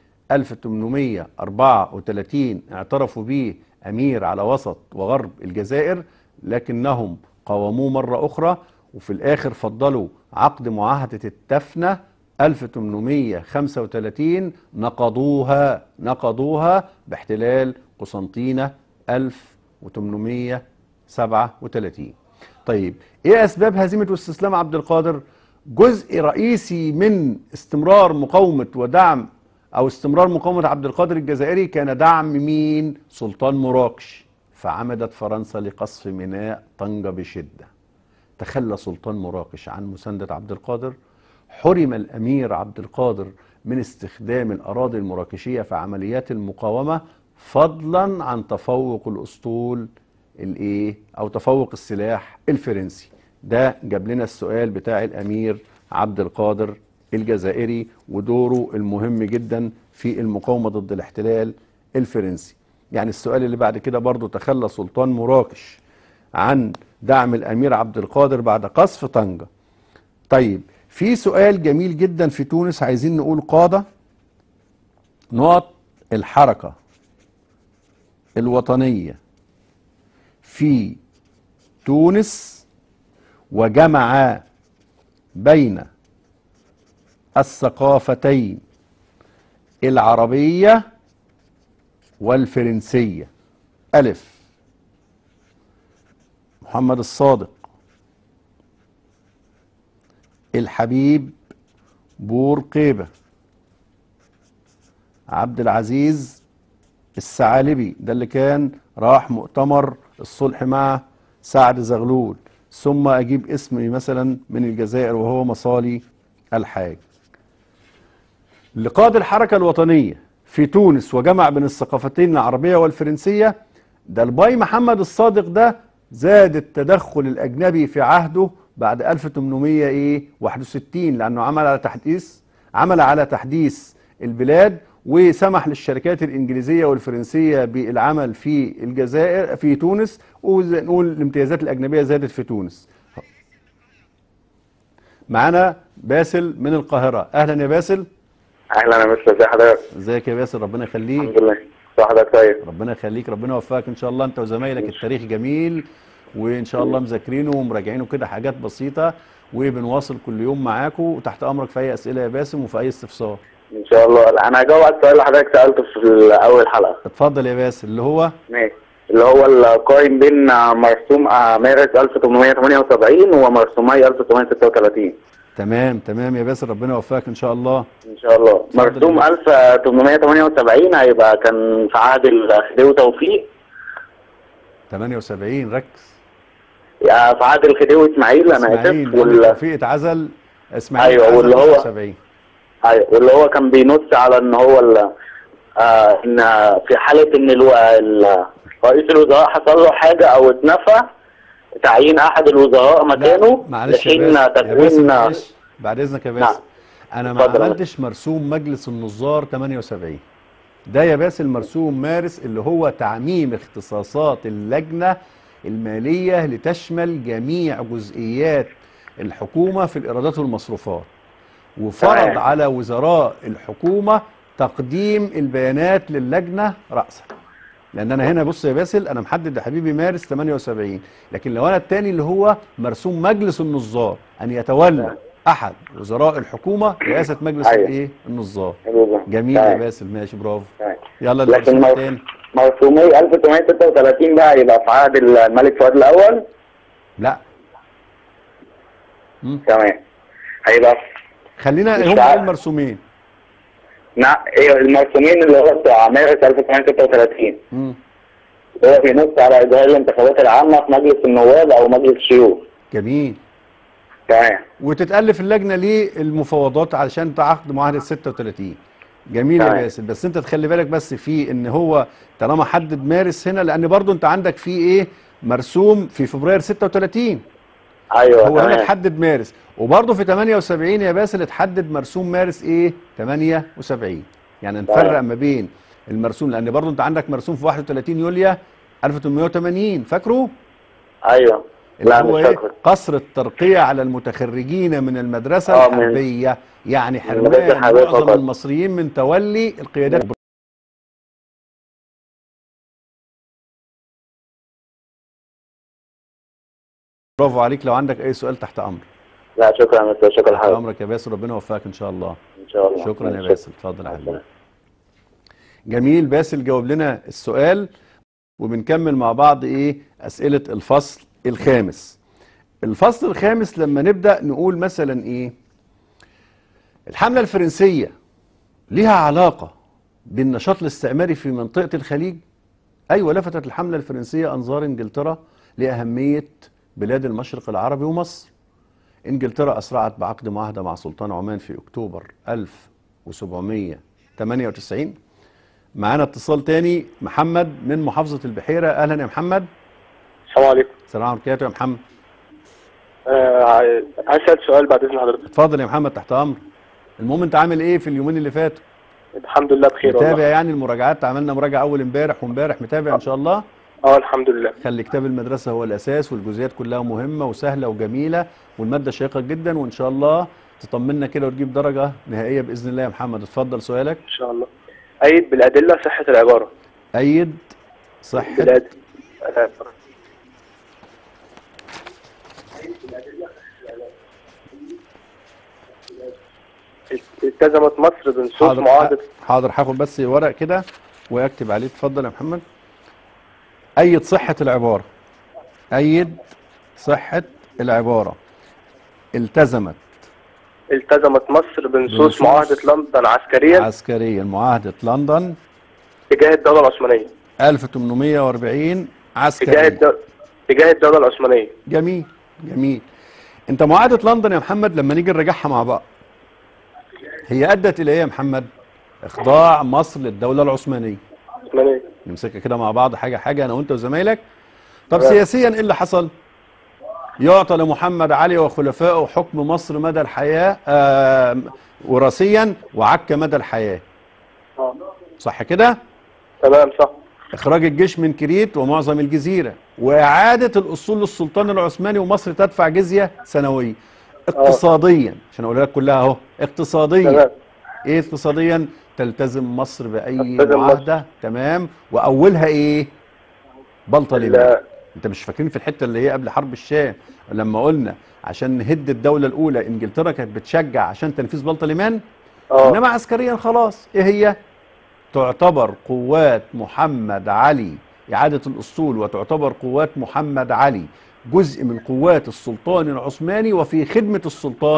1834 اعترفوا به أمير على وسط وغرب الجزائر لكنهم قاوموه مرة أخرى وفي الآخر فضلوا عقد معاهدة التفنة 1835 نقضوها نقضوها باحتلال قسنطينة 1837 طيب ايه اسباب هزيمه واستسلام عبد القادر جزء رئيسي من استمرار مقاومه ودعم او استمرار مقاومه عبد القادر الجزائري كان دعم مين سلطان مراكش فعمدت فرنسا لقصف ميناء طنجة بشده تخلى سلطان مراكش عن مسانده عبد القادر حرم الامير عبد القادر من استخدام الاراضي المراكشيه في عمليات المقاومه فضلا عن تفوق الاسطول الايه او تفوق السلاح الفرنسي ده جاب لنا السؤال بتاع الامير عبد القادر الجزائري ودوره المهم جدا في المقاومه ضد الاحتلال الفرنسي يعني السؤال اللي بعد كده برضو تخلى سلطان مراكش عن دعم الامير عبد القادر بعد قصف طنجه طيب في سؤال جميل جدا في تونس عايزين نقول قاده نقط الحركه الوطنيه في تونس وجمع بين الثقافتين العربية والفرنسية ألف محمد الصادق الحبيب بورقيبة عبد العزيز الثعالبي ده اللي كان راح مؤتمر الصلح مع سعد زغلول ثم اجيب اسم مثلا من الجزائر وهو مصالي الحاج لقاد الحركة الوطنية في تونس وجمع بين الثقافتين العربية والفرنسية ده الباي محمد الصادق ده زاد التدخل الأجنبي في عهده بعد 1861 لأنه عمل على تحديث عمل على تحديث البلاد وسمح للشركات الإنجليزية والفرنسية بالعمل في الجزائر في تونس ونقول الامتيازات الأجنبية زادت في تونس معانا باسل من القاهرة أهلا يا باسل اهلا يا مستر ازي حضرتك ازيك يا باسل ربنا يخليك الحمد لله ازي حضرتك طيب ربنا يخليك ربنا يوفقك ان شاء الله انت وزمايلك التاريخ جميل وان شاء الله مذاكرينه ومراجعينه كده حاجات بسيطه وبنواصل كل يوم معاكم وتحت امرك في اي اسئله يا باسم وفي اي استفسار ان شاء الله انا هجاوب على السؤال اللي حضرتك سالته في اول حلقه اتفضل يا باسل اللي هو ماشي اللي هو القائم بين مرسوم مارس 1878 ومرسومي 1836 تمام تمام يا باسل ربنا يوفقك ان شاء الله ان شاء الله اتفضل مرسوم يا 1878 هيبقى كان في عهد الخديوي توفيق 78 ركز يعني في عهد الخديوي اسماعيل انا اسماعيل اسف وال... وال... توفيق اتعزل اسماعيل أيوة، اتعزل واللي هو- 78 أيوة، واللي هو كان بينص على ان هو ال... آه ان في حاله ان الو... ال... رئيس الوزراء حصل له حاجه او اتنفى تعيين احد الوزراء مكانه لا معلش يا لحين باسل يا باسل تكوين معلش بعد اذنك يا باسل نعم. انا ما اتفضل يا عملتش مرسوم مجلس النظار 78 ده يا باسل مرسوم مارس اللي هو تعميم اختصاصات اللجنه الماليه لتشمل جميع جزئيات الحكومه في الايرادات والمصروفات وفرض تمام. على وزراء الحكومه تقديم البيانات للجنه راسا لان انا هنا بص يا باسل انا محدد يا حبيبي مارس 78 لكن لو انا التاني اللي هو مرسوم مجلس النظار ان يتولى احد وزراء الحكومه رئاسه مجلس أيوة. ايه النظار الوزراء. جميل يا تمام. باسل ماشي برافو تمام. يلا لكن المرسوم مر- التاني مرسومي 1836 بقى يبقى في عهد الملك فؤاد الاول لا مم. تمام هيبقى خلينا مش هم عارف. ايه المرسومين نعم ايه المرسومين اللي هو بتاع مارس 1836 مم. هو بينص على اجراء الانتخابات العامه في مجلس النواب او مجلس الشيوخ جميل تمام وتتألف اللجنة للمفاوضات علشان تعقد معاهدة 36 جميل يا تمام. باسل بس انت تخلي بالك بس في ان هو طالما حدد مارس هنا لان برضو انت عندك في ايه مرسوم في فبراير 36 ايوه هو هنا تمام اتحدد مارس وبرضو في 78 يا باسل اتحدد مرسوم مارس ايه 78 يعني نفرق تمام. ما بين المرسوم لان برضو انت عندك مرسوم في 31 يوليو 1880 فاكره ايوه اللي لا هو مش ايه فاكر قصر الترقية على المتخرجين من المدرسة آه، من- الحربية يعني المدرسة حرمان الحربية معظم فقط. المصريين من تولي القيادات برافو عليك لو عندك اي سؤال تحت امر لا شكرا يا مستر شكرا تحت لحضرتك امرك يا باسل ربنا يوفقك ان شاء الله ان شاء الله شكرا يا شكرا. باسل اتفضل يا حبيبي جميل باسل جاوب لنا السؤال وبنكمل مع بعض ايه اسئله الفصل الخامس الفصل الخامس لما نبدا نقول مثلا ايه الحمله الفرنسيه ليها علاقه بالنشاط الاستعماري في منطقه الخليج ايوه لفتت الحمله الفرنسيه انظار انجلترا لاهميه بلاد المشرق العربي ومصر انجلترا اسرعت بعقد معاهده مع سلطان عمان في اكتوبر 1798 معانا اتصال تاني محمد من محافظه البحيره اهلا يا محمد السلام عليكم السلام عليكم يا محمد آه عايز اسال سؤال بعد اذن حضرتك اتفضل يا محمد تحت امر المهم انت عامل ايه في اليومين اللي فاتوا الحمد لله بخير متابع والله يعني المراجعات عملنا مراجعه اول امبارح وامبارح متابع ان شاء الله اه الحمد لله خلي كتاب المدرسه هو الاساس والجزئيات كلها مهمه وسهله وجميله والماده شيقه جدا وان شاء الله تطمنا كده وتجيب درجه نهائيه باذن الله يا محمد اتفضل سؤالك ان شاء الله ايد بالادله صحه العباره ايد صحه بالأد... آه، التزمت مصر بنصوص حاضر معاهده حاضر هاخد بس ورق كده واكتب عليه اتفضل يا محمد ايد صحه العباره ايد صحه العباره التزمت التزمت مصر بنصوص بنصوص معاهده لندن عسكريا عسكريا معاهده لندن تجاه الدوله العثمانيه 1840 تجاه عسكريا الدو... تجاه الدوله العثمانيه جميل جميل انت معاهده لندن يا محمد لما نيجي نراجعها مع بعض هي ادت الى ايه يا محمد اخضاع مصر للدوله العثمانيه العثمانيه نمسكها كده مع بعض حاجه حاجه انا وانت وزمايلك طب تمام. سياسيا ايه اللي حصل يعطى لمحمد علي وخلفائه حكم مصر مدى الحياه آه وراثيا وعك مدى الحياه آه. صح كده تمام صح اخراج الجيش من كريت ومعظم الجزيره واعاده الاصول للسلطان العثماني ومصر تدفع جزيه سنويه اقتصاديا عشان اقول لك كلها اهو اقتصاديا تمام ايه اقتصاديا تلتزم مصر باي تلتزم معاهده تمام واولها ايه بلطة ال- ليمان انت مش فاكرين في الحته اللي هي قبل حرب الشام لما قلنا عشان نهد الدوله الاولى انجلترا كانت بتشجع عشان تنفيذ بلطة ليمان اه انما عسكريا خلاص ايه هي تعتبر قوات محمد علي اعاده الاصول وتعتبر قوات محمد علي جزء من قوات السلطان العثماني وفي خدمه السلطان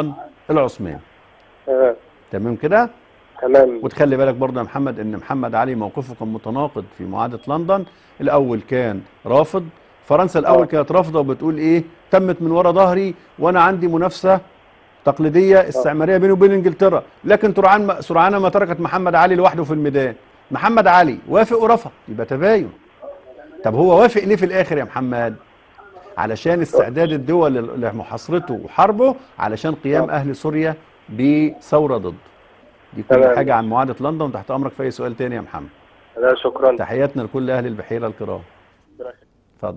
العثماني تمام تمام كده تمام وتخلي بالك برضه يا محمد ان محمد علي موقفه كان متناقض في معاهده لندن الاول كان رافض فرنسا الاول آه. كانت رافضه وبتقول ايه تمت من ورا ظهري وانا عندي منافسه تقليديه استعماريه بيني وبين انجلترا لكن سرعان ما سرعان ما تركت محمد علي لوحده في الميدان محمد علي وافق ورفض يبقى تباين طب هو وافق ليه في الاخر يا محمد علشان استعداد الدول لمحاصرته وحربه علشان قيام آه. اهل سوريا بثوره ضده دي كل تمام. حاجه عن معاهده لندن تحت امرك في اي سؤال تاني يا محمد لا شكرا تحياتنا لكل اهل البحيره الكرام اتفضل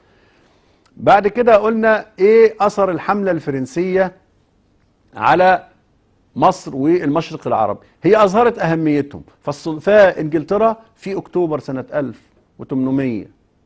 بعد كده قلنا ايه اثر الحمله الفرنسيه على مصر والمشرق العربي هي اظهرت اهميتهم فالص- فانجلترا في اكتوبر سنه 1800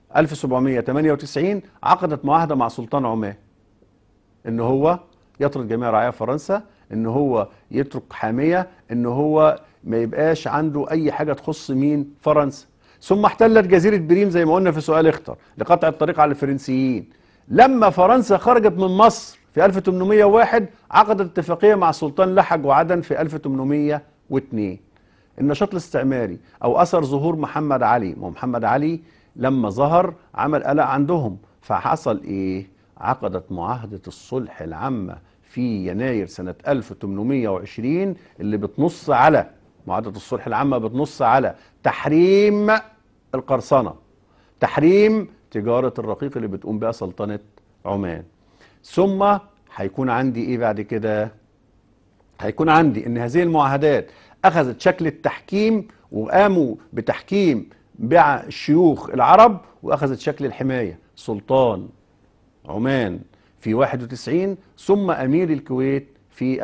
1798 عقدت معاهده مع سلطان عمان ان هو يطرد جميع رعايا فرنسا ان هو يترك حاميه ان هو ما يبقاش عنده اي حاجه تخص مين فرنسا ثم احتلت جزيره بريم زي ما قلنا في سؤال اختر لقطع الطريق على الفرنسيين لما فرنسا خرجت من مصر في 1801 عقدت اتفاقيه مع سلطان لحج وعدن في 1802 النشاط الاستعماري او اثر ظهور محمد علي ما هو محمد علي لما ظهر عمل قلق عندهم فحصل ايه عقدت معاهده الصلح العامه في يناير سنه 1820 اللي بتنص على معاهده الصلح العامه بتنص على تحريم القرصنه تحريم تجاره الرقيق اللي بتقوم بها سلطنه عمان ثم هيكون عندي ايه بعد كده هيكون عندي ان هذه المعاهدات اخذت شكل التحكيم وقاموا بتحكيم مع الشيوخ العرب واخذت شكل الحمايه سلطان عمان في 91 ثم امير الكويت في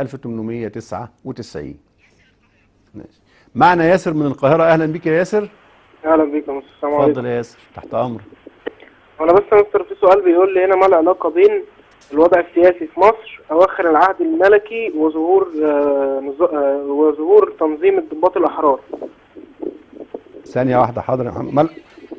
1899 ماشي. معنا ياسر من القاهره اهلا بك يا ياسر اهلا بيك يا مستر السلام عليكم اتفضل يا ياسر تحت امرك انا بس يا مستر في سؤال بيقول لي هنا ما العلاقه بين الوضع السياسي في مصر اواخر العهد الملكي وظهور آه، نظ- آه، وظهور تنظيم الضباط الاحرار ثانيه واحده حاضر يا محمد ما ال-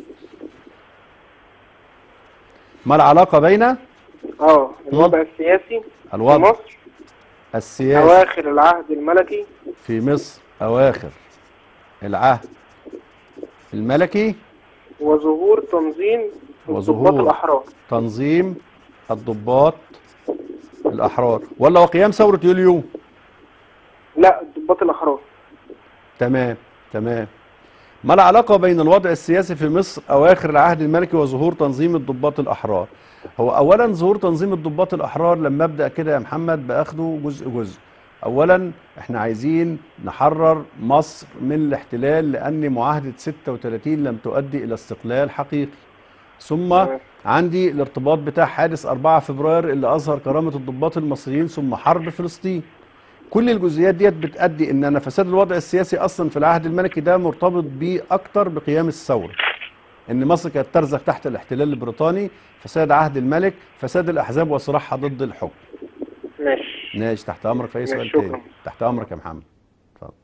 ما العلاقه بين اه الوضع السياسي في الوضع مصر السياسي اواخر العهد الملكي في مصر أواخر العهد الملكي وظهور تنظيم وظهور. الضباط الاحرار تنظيم الضباط الأحرار ولا وقيام ثورة يوليو لا الضباط الاحرار تمام تمام ما العلاقة بين الوضع السياسي في مصر أواخر العهد الملكي وظهور تنظيم الضباط الأحرار هو أولا ظهور تنظيم الضباط الأحرار لما أبدأ كده يا محمد بأخده جزء جزء أولا احنا عايزين نحرر مصر من الاحتلال لأن معاهدة 36 لم تؤدي إلى استقلال حقيقي ثم تمام. عندي الارتباط بتاع حادث 4 فبراير اللي أظهر كرامة الضباط المصريين ثم حرب فلسطين كل الجزئيات ديت بتأدي ان انا فساد الوضع السياسي اصلا في العهد الملكي ده مرتبط بيه اكتر بقيام الثوره ان مصر كانت ترزخ تحت الاحتلال البريطاني فساد عهد الملك فساد الاحزاب وصراعها ضد الحكم ماشي ماشي تحت امرك في اي ماشي، سؤال شكراً. تاني تحت امرك يا محمد اتفضل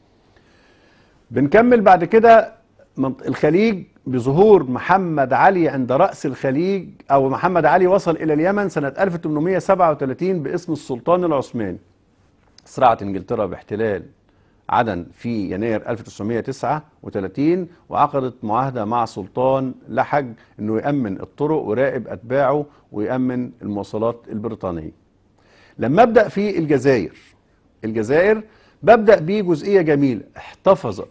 بنكمل بعد كده منط- الخليج بظهور محمد علي عند رأس الخليج أو محمد علي وصل إلى اليمن سنة 1837 باسم السلطان العثماني صراعت انجلترا باحتلال عدن في يناير 1939 وعقدت معاهدة مع سلطان لحج انه يأمن الطرق ويراقب اتباعه ويأمن المواصلات البريطانية لما ابدأ في الجزائر الجزائر ببدأ بجزئية جميلة احتفظ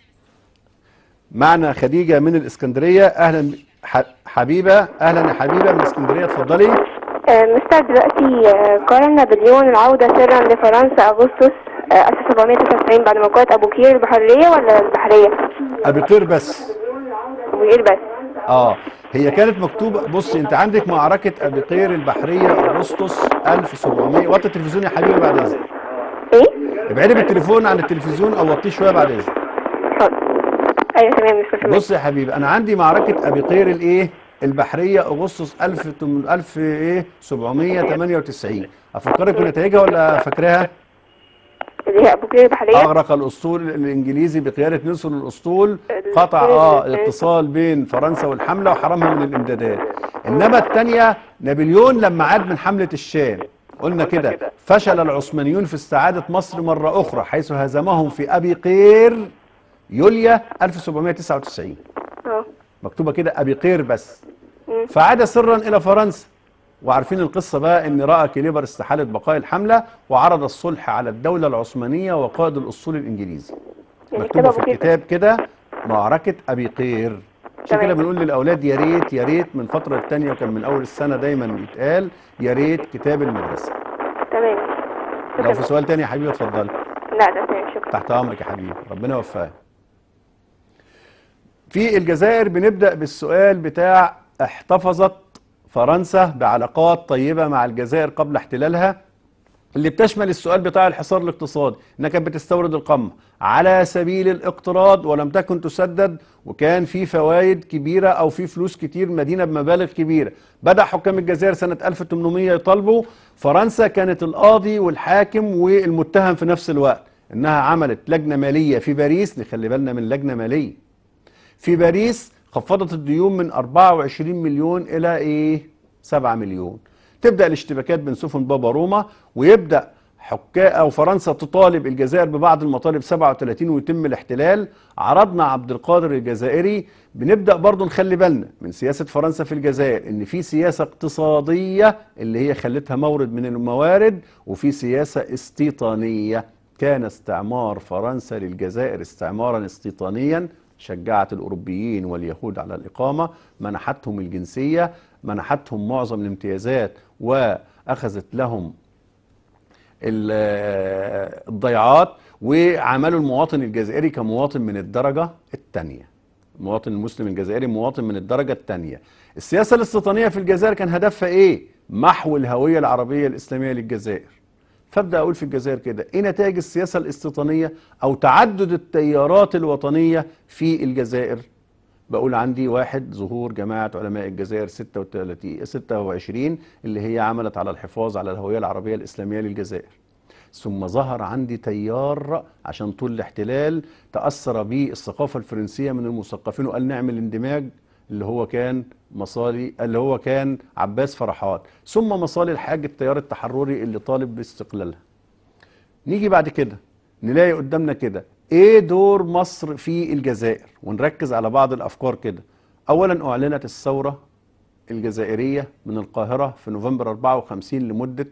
معنا خديجة من الإسكندرية أهلا ح- حبيبة أهلا يا حبيبة من الإسكندرية اتفضلي آه، مستر دلوقتي آه، قرر نابليون العودة سرا لفرنسا أغسطس آه، 1799 بعد موقعة أبو قير البحرية ولا البحرية؟ أبي قير بس أبو قير بس اه هي كانت مكتوبه بصي انت عندك معركه ابي قير البحريه اغسطس 1700 وطي التلفزيون يا حبيبي بعد اذنك إيه؟ ابعدي بالتليفون عن التلفزيون او وطيه شويه بعد اذنك حاضر أيوة تمام مستر تمام بص يا حبيبي انا عندي معركه ابي قير الايه البحريه اغسطس 1000 1000 ايه 798 افكرك بنتائجها ولا فاكراها اللي هي أبو قير البحرية اغرق الاسطول الانجليزي بقياده نيلسون الاسطول قطع اه الاتصال بين فرنسا والحمله وحرمها من الامدادات انما الثانيه نابليون لما عاد من حمله الشام قلنا كده فشل العثمانيون في استعادة مصر مرة أخرى حيث هزمهم في أبي قير يوليو 1799 اه مكتوبة كده أبي قير بس مم. فعاد سرا إلى فرنسا وعارفين القصة بقى إن رأى كليبر استحالة بقاء الحملة وعرض الصلح على الدولة العثمانية وقائد الأسطول الإنجليزي يعني مكتوبة كده في أبو قير الكتاب كده معركة أبي قير عشان كده تمام. بنقول للأولاد يا ريت يا ريت من فترة التانية وكان من أول السنة دايما يتقال يا ريت كتاب المدرسة تمام لو في شكرا. سؤال تاني يا حبيبي اتفضل لا ده تمام شكرا تحت امرك يا حبيبي ربنا يوفقك في الجزائر بنبدا بالسؤال بتاع احتفظت فرنسا بعلاقات طيبه مع الجزائر قبل احتلالها اللي بتشمل السؤال بتاع الحصار الاقتصادي انها كانت بتستورد القمح على سبيل الاقتراض ولم تكن تسدد وكان في فوائد كبيره او في فلوس كتير مدينه بمبالغ كبيره بدا حكام الجزائر سنه 1800 يطالبوا فرنسا كانت القاضي والحاكم والمتهم في نفس الوقت انها عملت لجنه ماليه في باريس نخلي بالنا من لجنه ماليه في باريس خفضت الديون من 24 مليون الى ايه 7 مليون تبدا الاشتباكات بين سفن بابا روما ويبدا حكام او فرنسا تطالب الجزائر ببعض المطالب 37 ويتم الاحتلال عرضنا عبد القادر الجزائري بنبدا برضو نخلي بالنا من سياسه فرنسا في الجزائر ان في سياسه اقتصاديه اللي هي خلتها مورد من الموارد وفي سياسه استيطانيه كان استعمار فرنسا للجزائر استعمارا استيطانيا شجعت الأوروبيين واليهود على الإقامة منحتهم الجنسية منحتهم معظم الامتيازات وأخذت لهم ال- الضيعات وعملوا المواطن الجزائري كمواطن من الدرجة الثانية المواطن المسلم الجزائري مواطن من الدرجة الثانية السياسة الاستيطانية في الجزائر كان هدفها ايه؟ محو الهوية العربية الإسلامية للجزائر فابدا اقول في الجزائر كده ايه نتائج السياسه الاستيطانيه او تعدد التيارات الوطنيه في الجزائر بقول عندي واحد ظهور جماعه علماء الجزائر 36 26 اللي هي عملت على الحفاظ على الهويه العربيه الاسلاميه للجزائر ثم ظهر عندي تيار عشان طول الاحتلال تاثر به الثقافه الفرنسيه من المثقفين وقال نعمل اندماج اللي هو كان مصالي اللي هو كان عباس فرحات ثم مصالي الحاج التيار التحرري اللي طالب باستقلالها نيجي بعد كده نلاقي قدامنا كده ايه دور مصر في الجزائر ونركز على بعض الافكار كده اولا اعلنت الثوره الجزائريه من القاهره في نوفمبر 54 لمده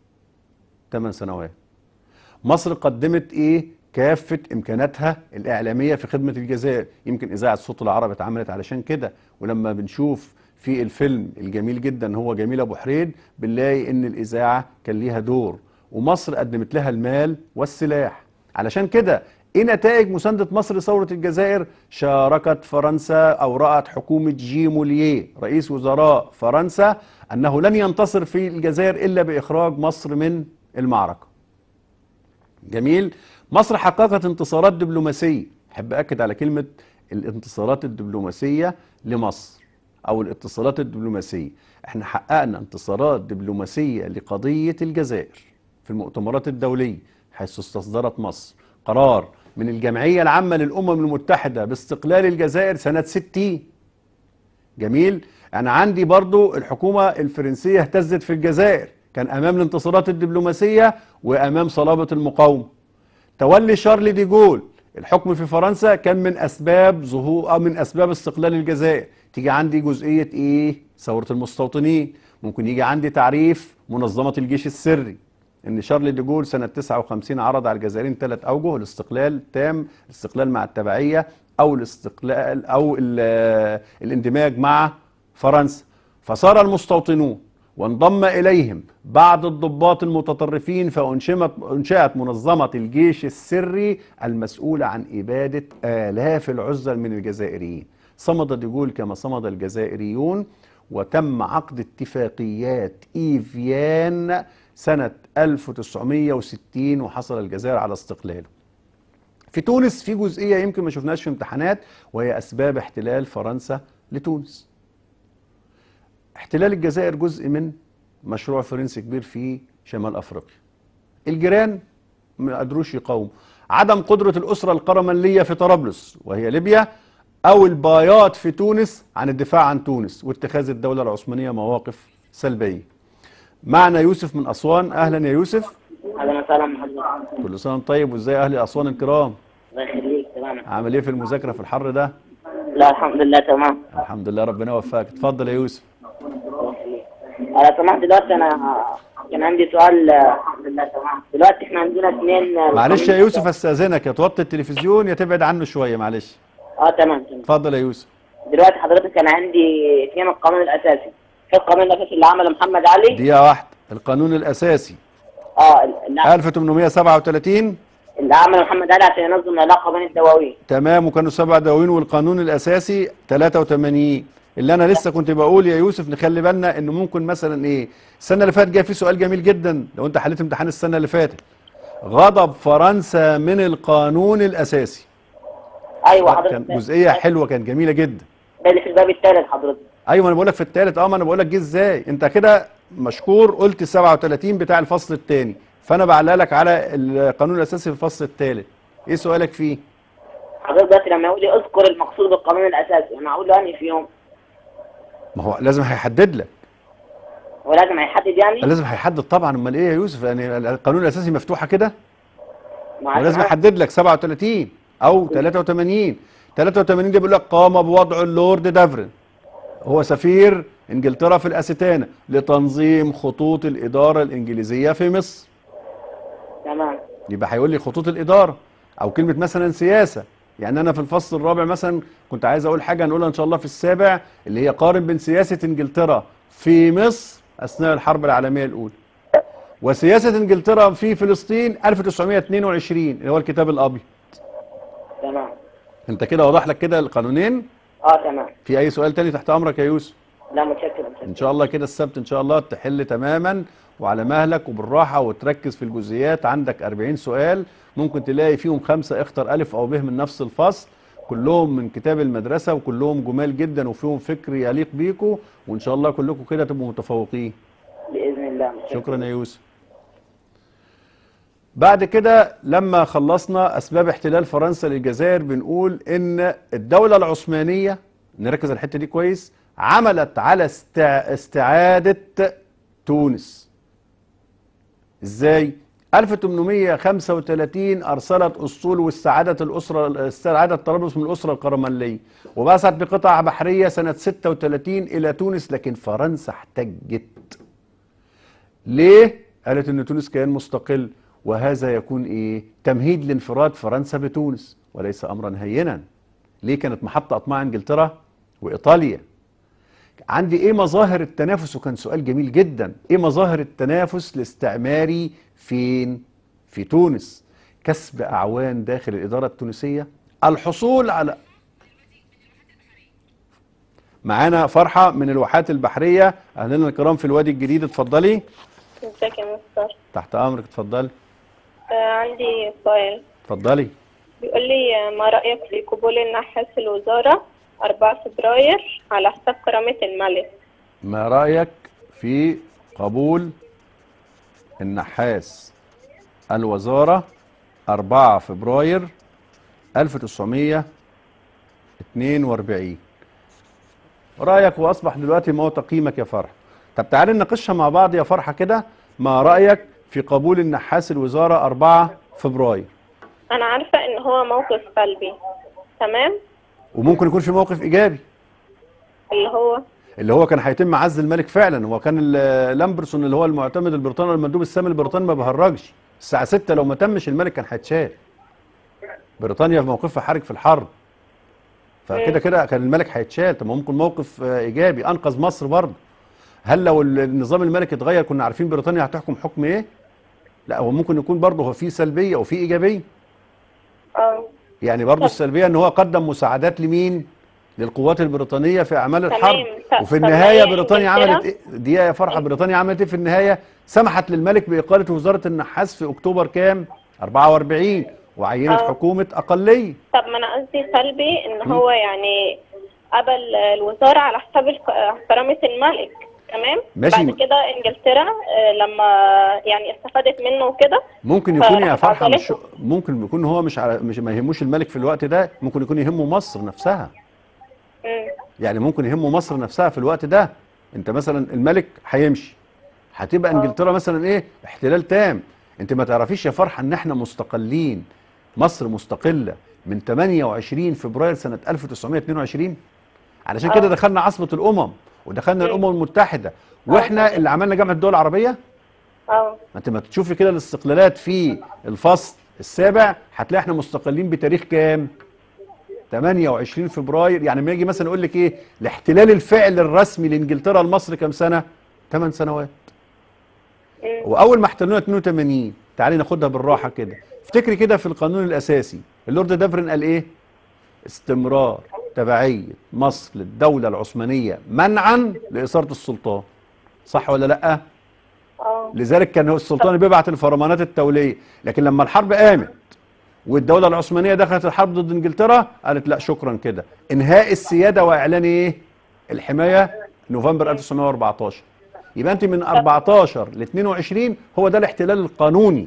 8 سنوات مصر قدمت ايه كافة امكاناتها الاعلامية في خدمة الجزائر يمكن اذاعة صوت العرب اتعملت علشان كده ولما بنشوف في الفيلم الجميل جدا هو جميل ابو حريد بنلاقي ان الاذاعة كان ليها دور ومصر قدمت لها المال والسلاح علشان كده ايه نتائج مساندة مصر لثورة الجزائر شاركت فرنسا او رأت حكومة جي موليه رئيس وزراء فرنسا انه لن ينتصر في الجزائر الا باخراج مصر من المعركة جميل مصر حققت انتصارات دبلوماسية أحب أكد على كلمة الانتصارات الدبلوماسية لمصر أو الاتصالات الدبلوماسية احنا حققنا انتصارات دبلوماسية لقضية الجزائر في المؤتمرات الدولية حيث استصدرت مصر قرار من الجمعية العامة للأمم المتحدة باستقلال الجزائر سنة 60 جميل انا عندي برضو الحكومة الفرنسية اهتزت في الجزائر كان امام الانتصارات الدبلوماسية وامام صلابة المقاومة تولي شارل دي جول الحكم في فرنسا كان من اسباب ظهور أو من اسباب استقلال الجزائر تيجي عندي جزئية ايه ثورة المستوطنين ممكن يجي عندي تعريف منظمة الجيش السري ان شارل دي جول سنة 59 عرض على الجزائريين ثلاث اوجه الاستقلال التام الاستقلال مع التبعية او الاستقلال او ال- الاندماج مع فرنسا فصار المستوطنون وانضم اليهم بعض الضباط المتطرفين فانشئت انشئت منظمه الجيش السري المسؤوله عن اباده الاف العزل من الجزائريين صمد ديجول كما صمد الجزائريون وتم عقد اتفاقيات ايفيان سنه 1960 وحصل الجزائر على استقلاله في تونس في جزئيه يمكن ما شفناش في امتحانات وهي اسباب احتلال فرنسا لتونس احتلال الجزائر جزء من مشروع فرنسي كبير في شمال افريقيا الجيران ما قدروش يقاوموا عدم قدرة الأسرة القرملية في طرابلس وهي ليبيا أو البايات في تونس عن الدفاع عن تونس واتخاذ الدولة العثمانية مواقف سلبية معنا يوسف من اسوان اهلا يا يوسف اهلا وسهلا بحضرتك كل سنه وانت طيب وازاي اهل اسوان الكرام الله يخليك تمام عامل ايه في المذاكره في الحر ده لا الحمد لله تمام الحمد لله ربنا يوفقك اتفضل يا يوسف الله يخليك انا سمحت دلوقتي انا كان عندي سؤال آه، الحمد لله تمام دلوقتي احنا عندنا اثنين آه، معلش يا يوسف استاذنك يا توطي التلفزيون يا تبعد عنه شويه معلش اه تمام تمام اتفضل يا يوسف دلوقتي حضرتك كان عندي اثنين القانون الاساسي في القانون الاساسي اللي عمله محمد علي دقيقه واحده القانون الاساسي اه اللي 1837 اللي عمله محمد علي عشان ينظم العلاقه بين الدواوين تمام وكانوا سبع دواوين والقانون الاساسي 83 اللي انا لسه كنت بقول يا يوسف نخلي بالنا انه ممكن مثلا ايه السنه اللي فاتت جاي في سؤال جميل جدا لو انت حليت امتحان السنه اللي فاتت غضب فرنسا من القانون الاساسي ايوه كان حضرتك جزئيه حلوه كانت جميله جدا ده اللي في الباب الثالث حضرتك ايوه انا بقول لك في الثالث اه ما انا بقول لك جه ازاي انت كده مشكور قلت 37 بتاع الفصل الثاني فانا بعلق لك على القانون الاساسي في الفصل الثالث ايه سؤالك فيه حضرتك دلوقتي لما يقول لي اذكر المقصود بالقانون الاساسي انا اقول له انهي فيهم ما هو لازم هيحدد لك ولازم هيحدد يعني لازم هيحدد طبعا امال ايه يا يوسف يعني القانون الاساسي مفتوحه كده ما ولازم عشان- يحدد لك 37 او 83 83 دي بيقول لك قام بوضع اللورد دافرن هو سفير انجلترا في الاستانه لتنظيم خطوط الاداره الانجليزيه في مصر تمام يبقى هيقول لي خطوط الاداره او كلمه مثلا سياسه يعني انا في الفصل الرابع مثلا كنت عايز اقول حاجه هنقولها ان شاء الله في السابع اللي هي قارن بين سياسه انجلترا في مصر اثناء الحرب العالميه الاولى وسياسه انجلترا في فلسطين 1922 اللي هو الكتاب الابيض تمام انت كده واضح لك كده القانونين اه تمام في اي سؤال تاني تحت امرك يا يوسف لا متشكر متشكر ان شاء الله كده السبت ان شاء الله تحل تماما وعلى مهلك وبالراحه وتركز في الجزئيات عندك 40 سؤال ممكن تلاقي فيهم خمسه اختر الف او ب من نفس الفصل كلهم من كتاب المدرسه وكلهم جمال جدا وفيهم فكر يليق بيكم وان شاء الله كلكم كده تبقوا متفوقين باذن الله متشكر شكرا يا يوسف بعد كده لما خلصنا اسباب احتلال فرنسا للجزائر بنقول ان الدوله العثمانيه نركز على الحته دي كويس عملت على استع... استعاده تونس ازاي 1835 ارسلت اسطول واستعادت الاسره استعادت طرابلس من الاسره القرمليه وبعثت بقطع بحريه سنه 36 الى تونس لكن فرنسا احتجت ليه؟ قالت ان تونس كيان مستقل وهذا يكون ايه؟ تمهيد لانفراد فرنسا بتونس وليس امرا هينا. ليه كانت محطه اطماع انجلترا وايطاليا؟ عندي ايه مظاهر التنافس وكان سؤال جميل جدا، ايه مظاهر التنافس الاستعماري فين؟ في تونس. كسب اعوان داخل الاداره التونسيه، الحصول على معانا فرحه من الواحات البحريه، اهلنا الكرام في الوادي الجديد اتفضلي. ازيك يا مستر تحت امرك اتفضلي آه عندي سؤال اتفضلي بيقول لي آه، ما رأيك في قبول النحاس الوزارة 4 فبراير على حساب كرامة الملك ما رايك في قبول النحاس الوزاره 4 فبراير 1942 رايك واصبح دلوقتي ما هو تقييمك يا فرح طب تعالي نناقشها مع بعض يا فرحه كده ما رايك في قبول النحاس الوزاره 4 فبراير أنا عارفة إن هو موقف سلبي تمام وممكن يكون في موقف ايجابي اللي هو اللي هو كان هيتم عزل الملك فعلا هو كان ال- لامبرسون اللي هو المعتمد البريطاني المندوب السامي البريطاني ما بهرجش الساعه 6 لو ما تمش الملك كان هيتشال بريطانيا في موقفها حرج في الحرب فكده كده كان الملك هيتشال طب ما ممكن موقف آه، ايجابي انقذ مصر برضه هل لو ال- النظام الملكي اتغير كنا عارفين بريطانيا هتحكم حكم ايه لا هو ممكن يكون برضه هو في سلبيه وفي ايجابيه اه يعني برضه طب. السلبيه ان هو قدم مساعدات لمين للقوات البريطانيه في اعمال تمام. الحرب طب- وفي طب النهايه ما هي بريطانيا إنجلترا- عملت ايه دي يا فرحه بريطانيا عملت ايه في النهايه سمحت للملك باقاله وزاره النحاس في اكتوبر كام 44 وعينت آه. حكومه اقليه طب ما أنا قصدي سلبي إن هو يعني قبل الوزارة على حساب الك- كرامة الملك تمام ماشي. بعد كده انجلترا آه، لما يعني استفادت منه وكده ممكن يكون يا فراحت فرحه مش عزلته. ممكن يكون هو مش على مش ما يهموش الملك في الوقت ده ممكن يكون يهمه مصر نفسها مم. يعني ممكن يهمه مصر نفسها في الوقت ده انت مثلا الملك هيمشي هتبقى انجلترا مثلا ايه احتلال تام انت ما تعرفيش يا فرحه ان احنا مستقلين مصر مستقله من 28 فبراير سنه 1922 علشان كده دخلنا عاصمه الامم ودخلنا الامم المتحده واحنا اللي عملنا جامعه الدول العربيه اه ما انت ما تشوفي كده الاستقلالات في الفصل السابع هتلاقي احنا مستقلين بتاريخ كام 28 فبراير يعني لما يجي مثلا يقول لك ايه الاحتلال الفعلي الرسمي لانجلترا لمصر كام سنه 8 سنوات مم. واول ما احتلونا 82 تعالي ناخدها بالراحه كده افتكري كده في القانون الاساسي اللورد دافرن قال ايه استمرار تبعيه مصر للدوله العثمانيه منعا لاثاره السلطان صح ولا لا اه لذلك كان هو السلطان بيبعت الفرمانات التوليه لكن لما الحرب قامت والدوله العثمانيه دخلت الحرب ضد انجلترا قالت لا شكرا كده انهاء السياده واعلان ايه الحمايه نوفمبر 1914 يبقى انت من 14 ل 22 هو ده الاحتلال القانوني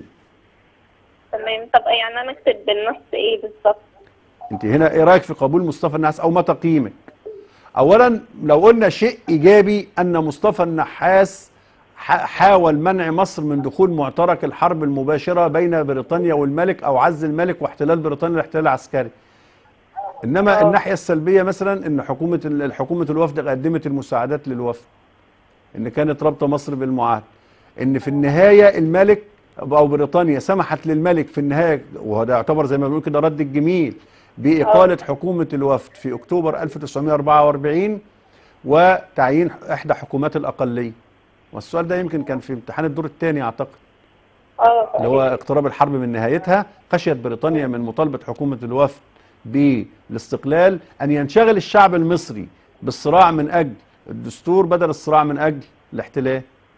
تمام طب يعني انا اكتب بالنص ايه بالظبط انت هنا ايه رايك في قبول مصطفى النحاس او ما تقييمك اولا لو قلنا شيء ايجابي ان مصطفى النحاس ح- حاول منع مصر من دخول معترك الحرب المباشره بين بريطانيا والملك او عز الملك واحتلال بريطانيا الاحتلال العسكري انما الناحيه السلبيه مثلا ان حكومه ال- حكومه الوفد قدمت المساعدات للوفد ان كانت رابطه مصر بالمعاهده ان في النهايه الملك او بريطانيا سمحت للملك في النهايه وهو ده يعتبر زي ما بنقول كده رد الجميل باقاله حكومه الوفد في اكتوبر 1944 وتعيين احدى حكومات الاقليه والسؤال ده يمكن كان في امتحان الدور الثاني اعتقد اه اللي هو اقتراب الحرب من نهايتها خشيت بريطانيا من مطالبة حكومة الوفد بالاستقلال أن ينشغل الشعب المصري بالصراع من أجل الدستور بدل الصراع من أجل الاحتلال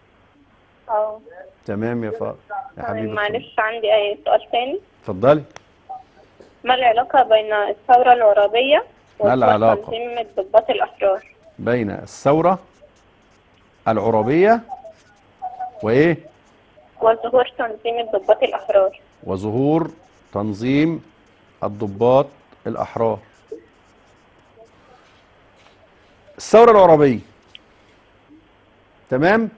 اه تمام يا فاضل يا تمام حبيبي معلش عندي اي سؤال تاني اتفضلي ما العلاقة بين الثورة العربية ما العلاقة؟ وتنظيم الضباط الأحرار بين الثورة العربية وإيه وظهور تنظيم الضباط الأحرار وظهور تنظيم الضباط الأحرار الثورة العربية تمام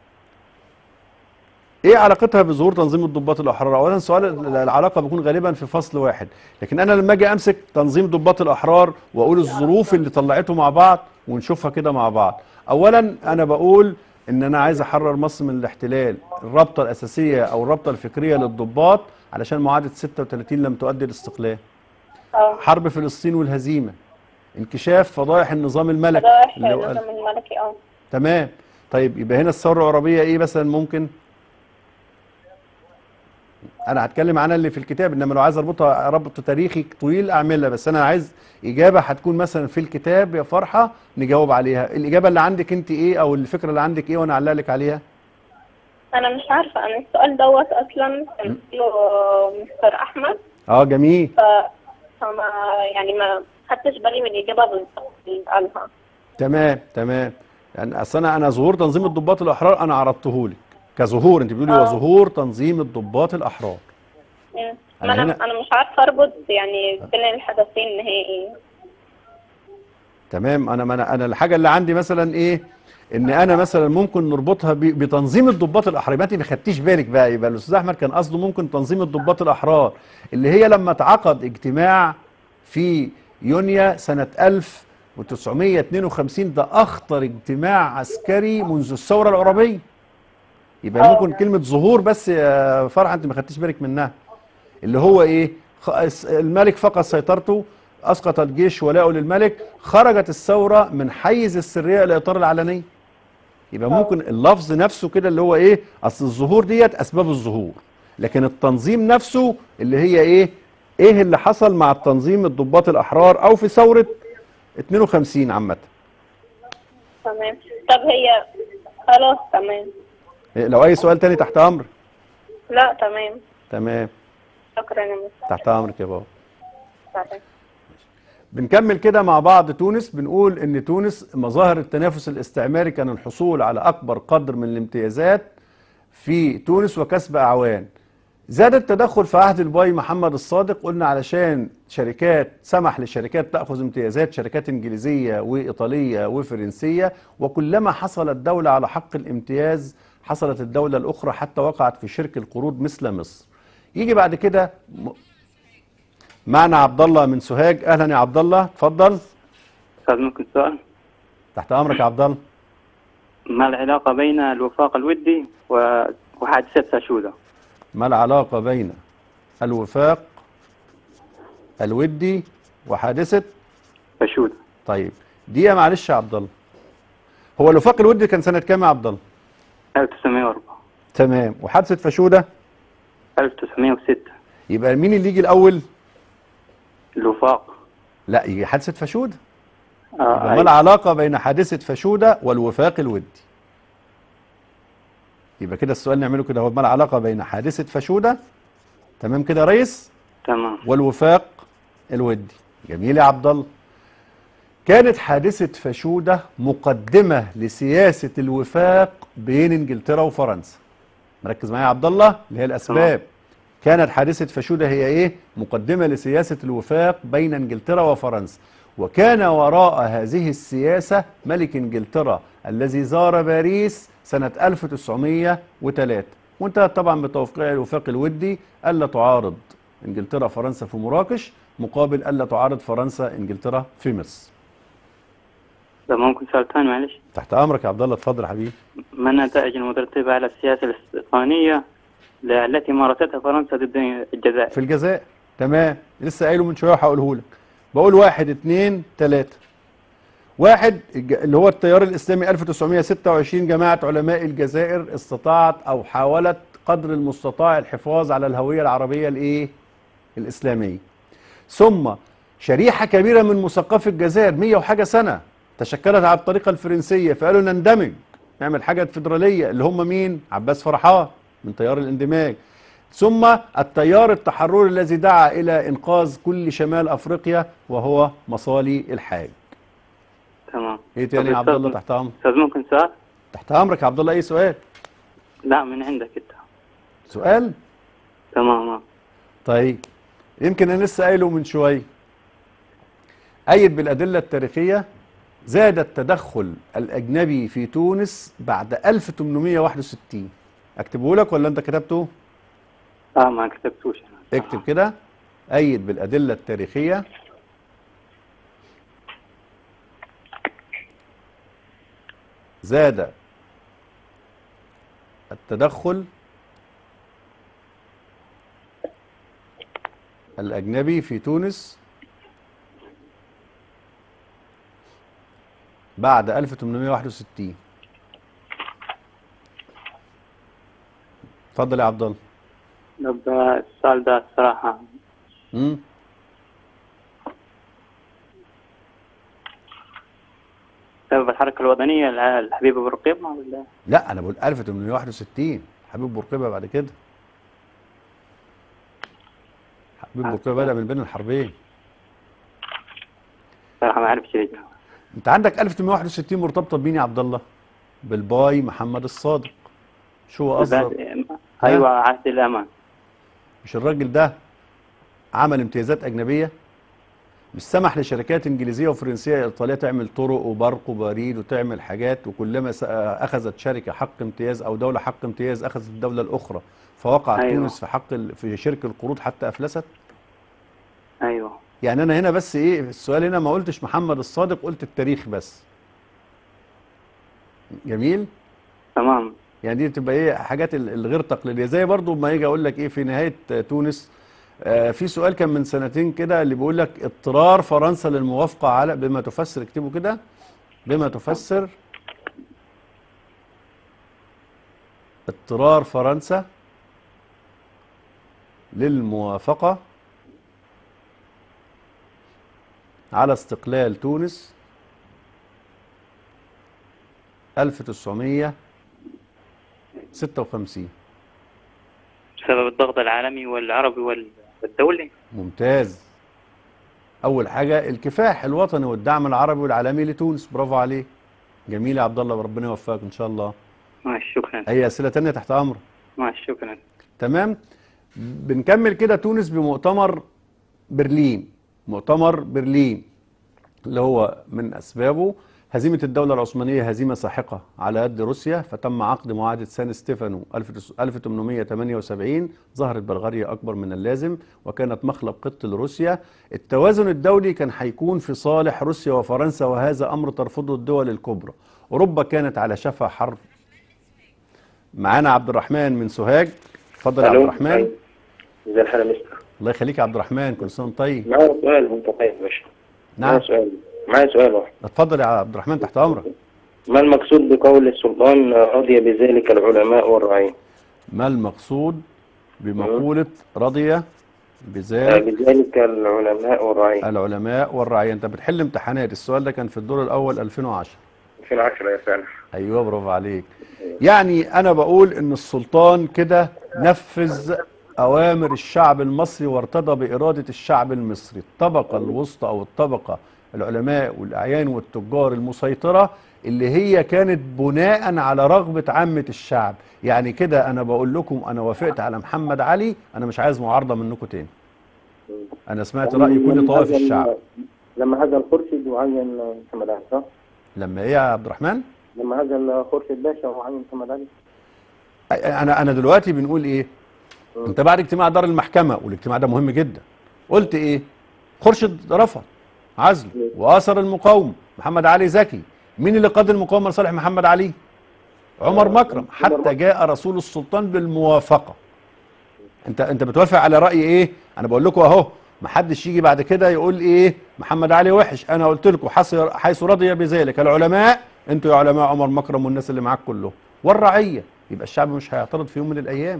ايه علاقتها بظهور تنظيم الضباط الاحرار اولا سؤال ال- العلاقه بيكون غالبا في فصل واحد لكن انا لما اجي امسك تنظيم ضباط الاحرار واقول الظروف اللي طلعته مع بعض ونشوفها كده مع بعض اولا انا بقول ان انا عايز احرر مصر من الاحتلال الرابطه الاساسيه او الرابطه الفكريه للضباط علشان معاهده 36 لم تؤدي الاستقلال اه حرب فلسطين والهزيمه انكشاف فضائح النظام الملكي فضائح اللي هو قال- النظام الملكي اه تمام طيب يبقى هنا الثوره العربيه ايه مثلا ممكن انا هتكلم عنها اللي في الكتاب انما لو عايز اربطها ربط تاريخي طويل اعملها بس انا عايز اجابه هتكون مثلا في الكتاب يا فرحه نجاوب عليها الاجابه اللي عندك انت ايه او الفكره اللي عندك ايه وانا اعلق لك عليها أنا مش عارفة أنا السؤال دوت أصلا كان له مستر أحمد اه جميل ف فما يعني ما خدتش بالي من الإجابة بالظبط اللي قالها تمام تمام يعني اصل انا انا ظهور تنظيم الضباط الاحرار انا عرضته لك كظهور انت بتقولي آه. وظهور تنظيم الضباط الاحرار مم. أنا ما أنا هنا- أنا مش عارفة أربط يعني بين الحدثين نهائي تمام انا ما انا انا الحاجه اللي عندي مثلا ايه ان انا مثلا ممكن نربطها ب- بتنظيم الضباط الاحرار يبقى انت ما خدتيش بالك بقى يبقى الاستاذ احمد كان قصده ممكن تنظيم الضباط الاحرار اللي هي لما اتعقد اجتماع في يونيو سنه 1952 ده اخطر اجتماع عسكري منذ الثوره العربيه يبقى ممكن كلمه ظهور بس يا فرحه انت ما خدتيش بالك منها اللي هو ايه خ- الملك فقد سيطرته اسقط الجيش ولاءه للملك خرجت الثوره من حيز السريه الى اطار العلنيه يبقى ممكن اللفظ نفسه كده اللي هو ايه اصل الظهور ديت اسباب الظهور لكن التنظيم نفسه اللي هي ايه ايه اللي حصل مع التنظيم الضباط الاحرار او في ثوره 52 عامه تمام طب هي خلاص تمام إيه، لو اي سؤال تاني تحت امر لا تمام تمام شكرا يا مستر تحت امرك يا بابا سعيد. بنكمل كده مع بعض تونس بنقول ان تونس مظاهر التنافس الاستعماري كان الحصول على اكبر قدر من الامتيازات في تونس وكسب اعوان زاد التدخل في عهد الباي محمد الصادق قلنا علشان شركات سمح للشركات تاخذ امتيازات شركات انجليزيه وايطاليه وفرنسيه وكلما حصلت دوله على حق الامتياز حصلت الدولة الأخرى حتى وقعت في شرك القروض مثل مصر يجي بعد كده م- معنا عبد الله من سوهاج أهلا يا عبد الله اتفضل أستاذ ممكن سؤال تحت أمرك يا عبد الله ما العلاقة بين الوفاق الودي و- وحادثة ساشودا ما العلاقة بين الوفاق الودي وحادثة ساشودا طيب دي معلش يا عبد الله هو الوفاق الودي كان سنة كام يا عبد الله 1904 تمام وحادثة فاشودة 1906 يبقى مين اللي يجي الأول الوفاق لا يجي حادثة فاشودة آه يبقى ما أيوة. العلاقة بين حادثة فاشودة والوفاق الودي يبقى كده السؤال نعمله كده هو ما العلاقة بين حادثة فاشودة تمام كده يا ريس تمام والوفاق الودي جميل يا عبد الله كانت حادثة فاشودة مقدمة لسياسة الوفاق بين انجلترا وفرنسا مركز معايا يا عبد الله اللي هي الاسباب كانت حادثة فاشودة هي ايه مقدمة لسياسة الوفاق بين انجلترا وفرنسا وكان وراء هذه السياسة ملك انجلترا الذي زار باريس سنة 1903 وانتهت طبعا بتوقيع الوفاق الودي ألا تعارض انجلترا فرنسا في مراكش مقابل ألا تعارض فرنسا انجلترا في مصر ده ممكن سؤال ثاني معلش تحت امرك يا عبد الله اتفضل يا حبيبي ما النتائج المترتبة على السياسة الاستيطانية ل- التي مارستها فرنسا ضد الجزائر في الجزائر تمام لسه قايله من شويه وهقوله لك بقول واحد اتنين تلاته واحد الج- اللي هو التيار الاسلامي 1926 جماعه علماء الجزائر استطاعت او حاولت قدر المستطاع الحفاظ على الهويه العربيه الايه الاسلاميه ثم شريحه كبيره من مثقفي الجزائر 100 وحاجه سنه تشكلت على الطريقه الفرنسيه فقالوا نندمج نعمل حاجه فيدراليه اللي هم مين عباس فرحان من تيار الاندماج ثم التيار التحرري الذي دعا الى انقاذ كل شمال افريقيا وهو مصالي الحاج تمام ايه تاني يا عبد الله تحت امرك أستاذ ممكن سؤال تحت امرك يا عبد الله اي سؤال لا من عندك أنت سؤال تمام آه. طيب يمكن انا لسه قايله من شويه أيد بالأدلة التاريخية زاد التدخل الأجنبي في تونس بعد 1861 أكتبه لك ولا أنت كتبته؟ اه ما كتبتوش أنا اكتب كده أيد بالأدلة التاريخية زاد التدخل الأجنبي في تونس بعد 1861 اتفضل يا عبد الله طب آه، السؤال ده الصراحة مم. بسبب الحركة الوطنية الع- الحبيب أبو رقيبة ولا لا انا بقول 1861 حبيب بورقيبه بعد كده حبيب بورقيبه بدا من بين الحربين صراحة ما أعرفش ليه انت عندك 1861 مرتبطه بمين يا عبد الله بالباي محمد الصادق شو هو اصدر بعد- أيوة عهد الأمان مش الراجل ده عمل امتيازات اجنبيه مش سمح لشركات انجليزيه وفرنسيه ايطاليه تعمل طرق وبرق وبريد وتعمل حاجات وكلما س- اخذت شركه حق امتياز او دوله حق امتياز اخذت الدوله الاخرى فوقعت أيوة. تونس في حق ال- في شرك القروض حتى افلست أيوة يعني انا هنا بس ايه السؤال هنا ما قلتش محمد الصادق قلت التاريخ بس جميل تمام يعني دي تبقى ايه حاجات ال- الغير تقليديه زي برضو ما يجي اقول لك ايه في نهايه آه، تونس آه، في سؤال كان من سنتين كده اللي بيقول لك اضطرار فرنسا للموافقه على بما تفسر اكتبوا كده بما تفسر اضطرار فرنسا للموافقه على استقلال تونس 1956 بسبب الضغط العالمي والعربي وال- والدولي ممتاز اول حاجه الكفاح الوطني والدعم العربي والعالمي لتونس برافو عليك جميل يا عبد الله ربنا يوفقك ان شاء الله ماشي شكرا اي اسئله تانية تحت امرك ماشي شكرا تمام بنكمل كده تونس بمؤتمر برلين مؤتمر برلين اللي هو من اسبابه هزيمة الدولة العثمانية هزيمة ساحقة على يد روسيا فتم عقد معاهدة سان ستيفانو 1878 ظهرت بلغاريا أكبر من اللازم وكانت مخلب قط لروسيا التوازن الدولي كان هيكون في صالح روسيا وفرنسا وهذا أمر ترفضه الدول الكبرى أوروبا كانت على شفا حرب معانا عبد الرحمن من سوهاج اتفضل يا عبد الرحمن زي الحالة مستر الله يخليك يا عبد الرحمن كل سنة وأنت طيب معايا سؤال وانت طيب يا باشا نعم معايا سؤال معايا سؤال واحد اتفضل يا عبد الرحمن تحت أمرك ما المقصود بقول السلطان رضي بذلك العلماء والرعية ما المقصود بمقولة رضي آه، بذلك بذلك العلماء والرعية العلماء والرعية انت بتحل امتحانات السؤال ده كان في الدور الاول 2010 في العشرة يا فعلا ايوه برافو عليك يعني انا بقول ان السلطان كده نفذ اوامر الشعب المصري وارتضى بارادة الشعب المصري الطبقة الوسطى او الطبقة العلماء والاعيان والتجار المسيطرة اللي هي كانت بناء على رغبة عامة الشعب يعني كده انا بقول لكم انا وافقت على محمد علي انا مش عايز معارضة منكم تاني انا سمعت رأي كل طوائف الشعب لما هذا الخرشد وعين محمد علي صح؟ لما ايه يا عبد الرحمن لما هذا الخرشد باشا وعين محمد علي انا انا دلوقتي بنقول ايه انت بعد اجتماع دار المحكمه والاجتماع ده مهم جدا قلت ايه خرشد رفض عزل واثر المقاومه محمد علي زكي مين اللي قاد المقاومه لصالح محمد علي عمر مكرم حتى جاء رسول السلطان بالموافقه انت انت بتوافق على راي ايه انا بقول لكم اهو ما حدش يجي بعد كده يقول ايه محمد علي وحش انا قلت لكم حيث- حيث رضي بذلك العلماء انتوا يا علماء عمر مكرم والناس اللي معاك كلهم والرعيه يبقى الشعب مش هيعترض في يوم من الايام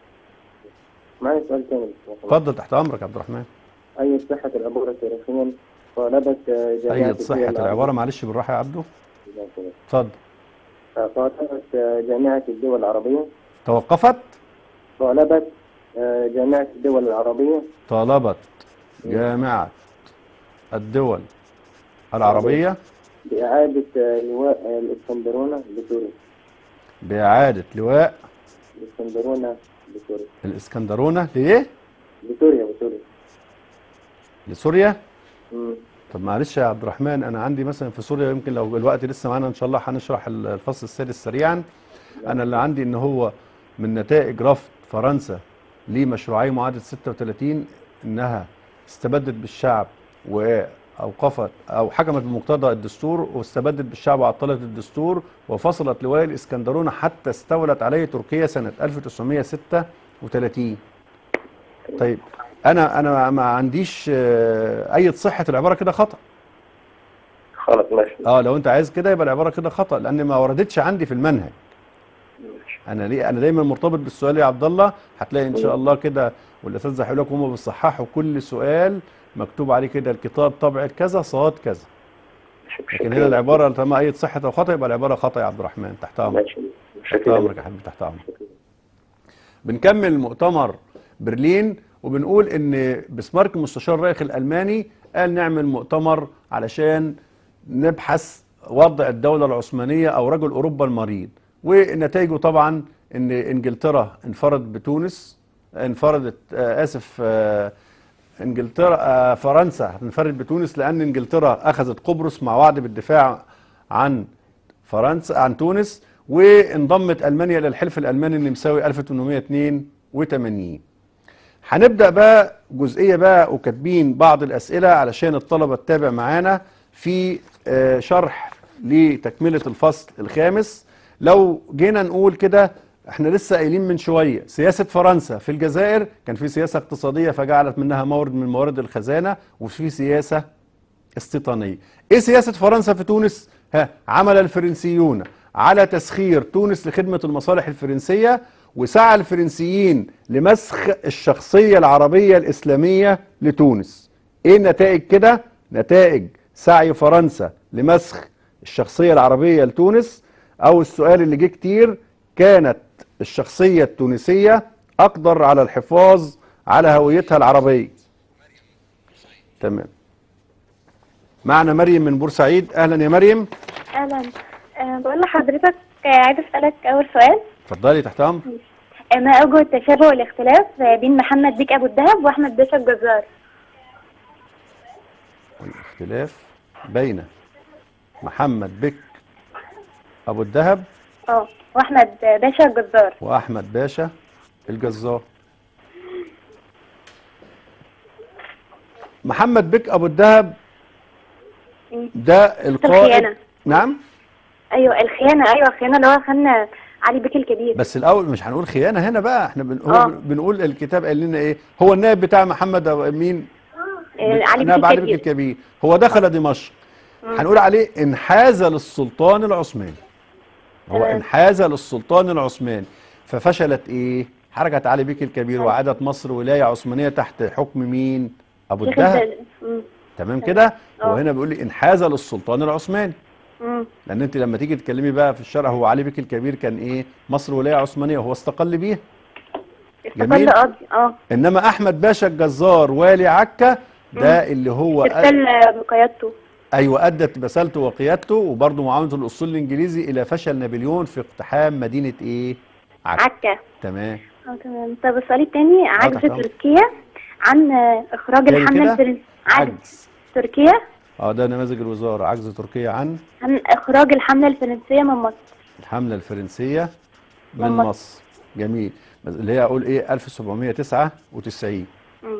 معايا سؤال ثاني اتفضل تحت امرك يا عبد الرحمن أي صحة العبارة تاريخيا طالبت جامعة اي الدول صحه العربية- العباره معلش بالراحه يا عبده اتفضل طالبت جامعة الدول العربية توقفت طالبت آه، جامعة الدول العربية طالبت جامعه الدول العربيه بإعادة آه، لواء آه، الإسكندرونة لسوريا باعاده لواء الإسكندرونة لسوريا الاسكندرونه ليه لسوريا وسوريا لسوريا مم. طب معلش يا عبد الرحمن انا عندي مثلا في سوريا يمكن لو الوقت لسه معانا ان شاء الله هنشرح الفصل السادس سريعا انا اللي عندي ان هو من نتائج رفض فرنسا لمشروعي معاهده 36 انها استبدت بالشعب واوقفت او حكمت بمقتضى الدستور واستبدت بالشعب وعطلت الدستور وفصلت لواء الاسكندرونه حتى استولت عليه تركيا سنه 1936 طيب انا انا ما عنديش آه، اي صحه العباره كده خطا خلاص ماشي اه لو انت عايز كده يبقى العباره كده خطا لان ما وردتش عندي في المنهج انا ليه انا دايما مرتبط بالسؤال يا عبد الله هتلاقي ان شاء الله كده والاساتذه هيقول لك هم بيصححوا كل سؤال مكتوب عليه كده الكتاب طبع كذا صاد كذا لكن هنا العباره طالما اي صحه او خطا يبقى العباره خطا يا عبد الرحمن تحت امرك ماشي تحت شكرا امرك يا حبيبي تحت امرك بنكمل مؤتمر برلين وبنقول ان بسمارك المستشار الرائخ الالماني قال نعمل مؤتمر علشان نبحث وضع الدولة العثمانية او رجل اوروبا المريض ونتائجه طبعا ان انجلترا انفرد بتونس انفردت آه اسف آه انجلترا آه فرنسا هتنفرد بتونس لان انجلترا اخذت قبرص مع وعد بالدفاع عن فرنسا عن تونس وانضمت المانيا الى الحلف الالماني النمساوي 1882 هنبدا بقى جزئيه بقى وكاتبين بعض الاسئله علشان الطلبه تتابع معانا في آه، شرح لتكمله الفصل الخامس لو جينا نقول كده احنا لسه قايلين من شويه سياسه فرنسا في الجزائر كان في سياسه اقتصاديه فجعلت منها مورد من موارد الخزانه وفي سياسه استيطانيه. ايه سياسه فرنسا في تونس؟ ها عمل الفرنسيون على تسخير تونس لخدمه المصالح الفرنسيه وسعى الفرنسيين لمسخ الشخصيه العربيه الاسلاميه لتونس. ايه النتائج كده؟ نتائج سعي فرنسا لمسخ الشخصيه العربيه لتونس او السؤال اللي جه كتير كانت الشخصيه التونسيه اقدر على الحفاظ على هويتها العربيه. تمام. معنا مريم من بورسعيد اهلا يا مريم اهلا أه بقول لحضرتك آه، عايزه اسالك اول سؤال اتفضلي تحت امر آه، ما اوجه التشابه والاختلاف آه، بين محمد بيك ابو الدهب واحمد باشا الجزار الاختلاف بين محمد بك ابو الدهب اه واحمد باشا الجزار واحمد باشا الجزار محمد بك ابو الدهب مم. ده القائد الخيانة. نعم ايوه الخيانه ايوه الخيانه اللي هو خان علي بيك الكبير بس الاول مش هنقول خيانه هنا بقى احنا بن... آه. هو بنقول الكتاب قال لنا ايه هو النائب بتاع محمد أبو- مين آه، علي بيك نائب علي بك الكبير الكبير هو دخل دمشق هنقول عليه انحاز للسلطان العثماني هو تمام. انحاز للسلطان العثماني ففشلت ايه حركة علي بيك الكبير وعادت مصر ولاية عثمانية تحت حكم مين ابو شيخ الدهب الدل- مم. تمام كده هو آه. هنا بيقول لي انحاز للسلطان العثماني مم. لان انت لما تيجي تتكلمي بقى في الشرع هو علي بيك الكبير كان ايه مصر ولاية عثمانية وهو استقل بيها جميل. استقل قاضي اه انما احمد باشا الجزار والي عكا ده اللي هو ارسال بقيادته ايوه ادت بسالته وقيادته وبرضه معاونه الاسطول الانجليزي الى فشل نابليون في اقتحام مدينه ايه؟ عكا عكا تمام اه تمام طب السؤال التاني عجز تحت أمرك. تركيا عن آه، اخراج تاني الحمله كده؟ الفرنسيه عجز عجز تركيا اه ده نماذج الوزاره عجز تركيا عن عن اخراج الحمله الفرنسيه من مصر الحمله الفرنسيه من من مصر. مصر جميل بس اللي هي اقول ايه 1799 مم.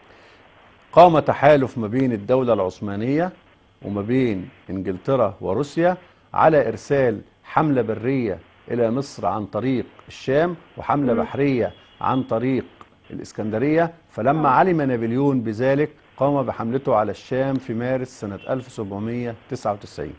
قام تحالف ما بين الدوله العثمانيه وما بين انجلترا وروسيا على ارسال حمله بريه الى مصر عن طريق الشام وحمله مم. بحريه عن طريق الاسكندريه فلما علم نابليون بذلك قام بحملته على الشام في مارس سنه 1799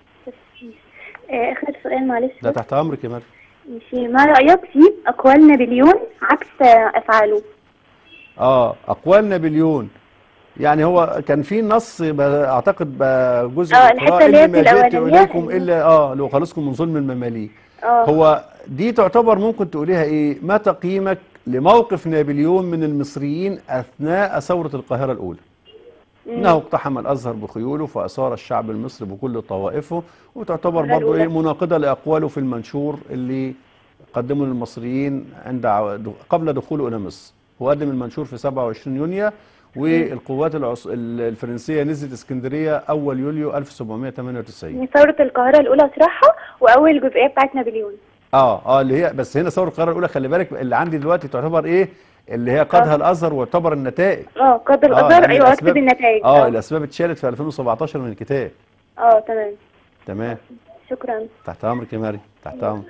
آه، اخر سؤال معلش ده تحت امرك يا مريم ماشي ما رايك في اقوال نابليون عكس آه، افعاله اه اقوال نابليون يعني هو كان في نص ب- اعتقد ب- جزء آه، من الحتة القراءة اللي هي إني في ما جئت الأولانية. اليكم الا اه لأخلصكم من ظلم المماليك اه هو دي تعتبر ممكن تقوليها ايه ما تقييمك لموقف نابليون من المصريين اثناء ثوره القاهره الاولى انه اقتحم الازهر بخيوله فاثار الشعب المصري بكل طوائفه وتعتبر القاهرة برضه ايه الأولى. مناقضه لاقواله في المنشور اللي قدمه للمصريين عند عو- قبل دخوله الى مصر هو قدم المنشور في 27 يونيو والقوات العص... ال- الفرنسيه نزلت اسكندريه اول يوليو 1798 يعني ثوره القاهره الاولى اشرحها واول جزئيه بتاعت نابليون اه اه اللي هي بس هنا ثوره القاهره الاولى خلي بالك اللي عندي دلوقتي تعتبر ايه اللي هي قادها آه. الازهر ويعتبر النتائج اه قدر آه، الازهر يعني ايوه الأسباب- اكتب النتائج اه اه الاسباب اتشالت في 2017 من الكتاب اه تمام تمام شكرا تحت امرك يا مريم تحت امرك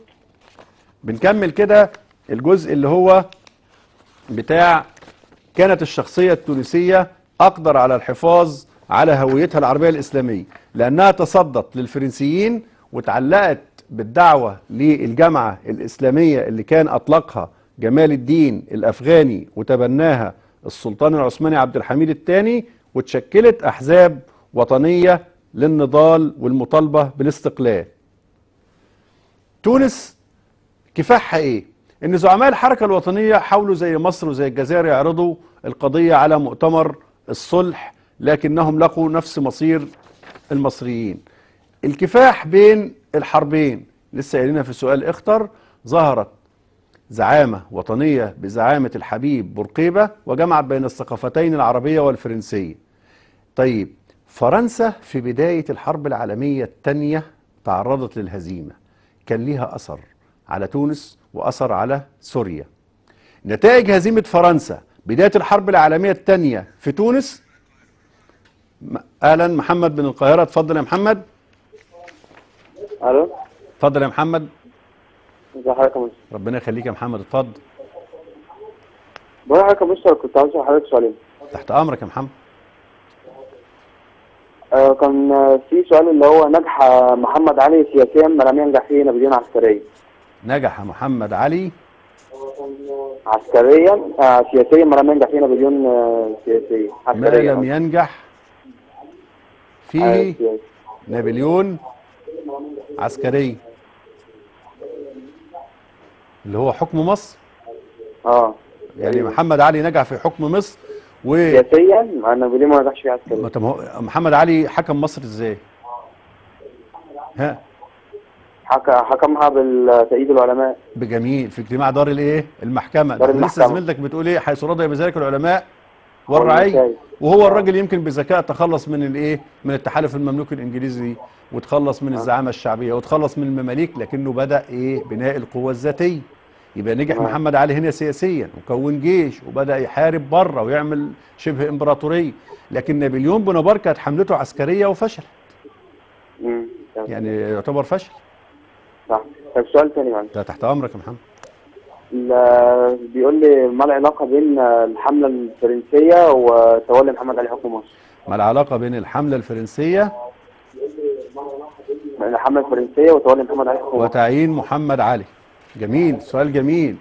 بنكمل كده الجزء اللي هو بتاع كانت الشخصية التونسية أقدر على الحفاظ على هويتها العربية الإسلامية لأنها تصدت للفرنسيين وتعلقت بالدعوة للجامعة الإسلامية اللي كان أطلقها جمال الدين الأفغاني وتبناها السلطان العثماني عبد الحميد الثاني وتشكلت أحزاب وطنية للنضال والمطالبة بالاستقلال تونس كفاحها ايه؟ ان زعماء الحركه الوطنيه حاولوا زي مصر وزي الجزائر يعرضوا القضيه على مؤتمر الصلح لكنهم لقوا نفس مصير المصريين. الكفاح بين الحربين لسه قايلينها في سؤال اختر ظهرت زعامه وطنيه بزعامه الحبيب بورقيبه وجمعت بين الثقافتين العربيه والفرنسيه. طيب فرنسا في بداية الحرب العالمية الثانية تعرضت للهزيمة كان ليها أثر على تونس وأثر على سوريا نتائج هزيمة فرنسا بداية الحرب العالمية الثانية في تونس م- أهلا محمد من القاهرة اتفضل يا محمد الو اتفضل يا محمد ازي حضرتك يا مستر ربنا يخليك يا محمد اتفضل بقول لحضرتك يا مستر كنت عاوز اسال حضرتك سؤالين تحت أمرك يا محمد آه كان آه، في سؤال اللي هو نجح آه، محمد علي سياسيا ما لم ينجح فيه نابليون عسكريا نجح محمد علي عسكريا آه سياسيا ما لم ينجح فيه نابليون آه سياسيا ما عسكريا لم ينجح آه، فيه سياسي. نابليون عسكري اللي هو حكم مصر اه يعني محمد علي نجح في حكم مصر و سياسيا مع نابليون ما نجحش فيه عسكريا ما- طب هو محمد علي حكم مصر ازاي؟ ها حك... حكمها بالتأييد العلماء بجميل في اجتماع دار الايه؟ المحكمه دار ده لسه المحكمة. زميلتك بتقول ايه حيث رضي بذلك العلماء والرعيه والنتائج. وهو الراجل يمكن بذكاء تخلص من الايه من التحالف المملوكي الانجليزي وتخلص من الزعامه الشعبيه وتخلص من المماليك لكنه بدا ايه بناء القوه الذاتيه يبقى نجح تمام. محمد علي هنا سياسيا وكون جيش وبدا يحارب بره ويعمل شبه امبراطوريه لكن نابليون بونابرت كانت حملته عسكريه وفشل مم. تمام. يعني يعتبر فشل صح طب سؤال تاني معلش ده تحت امرك يا محمد ال- بيقول لي ما العلاقة بين الحملة الفرنسية وتولي محمد علي حكم مصر؟ ما العلاقه بين الحمله الفرنسيه الحملة الفرنسية وتولي محمد علي حكم مصر وتعيين محمد علي جميل سؤال جميل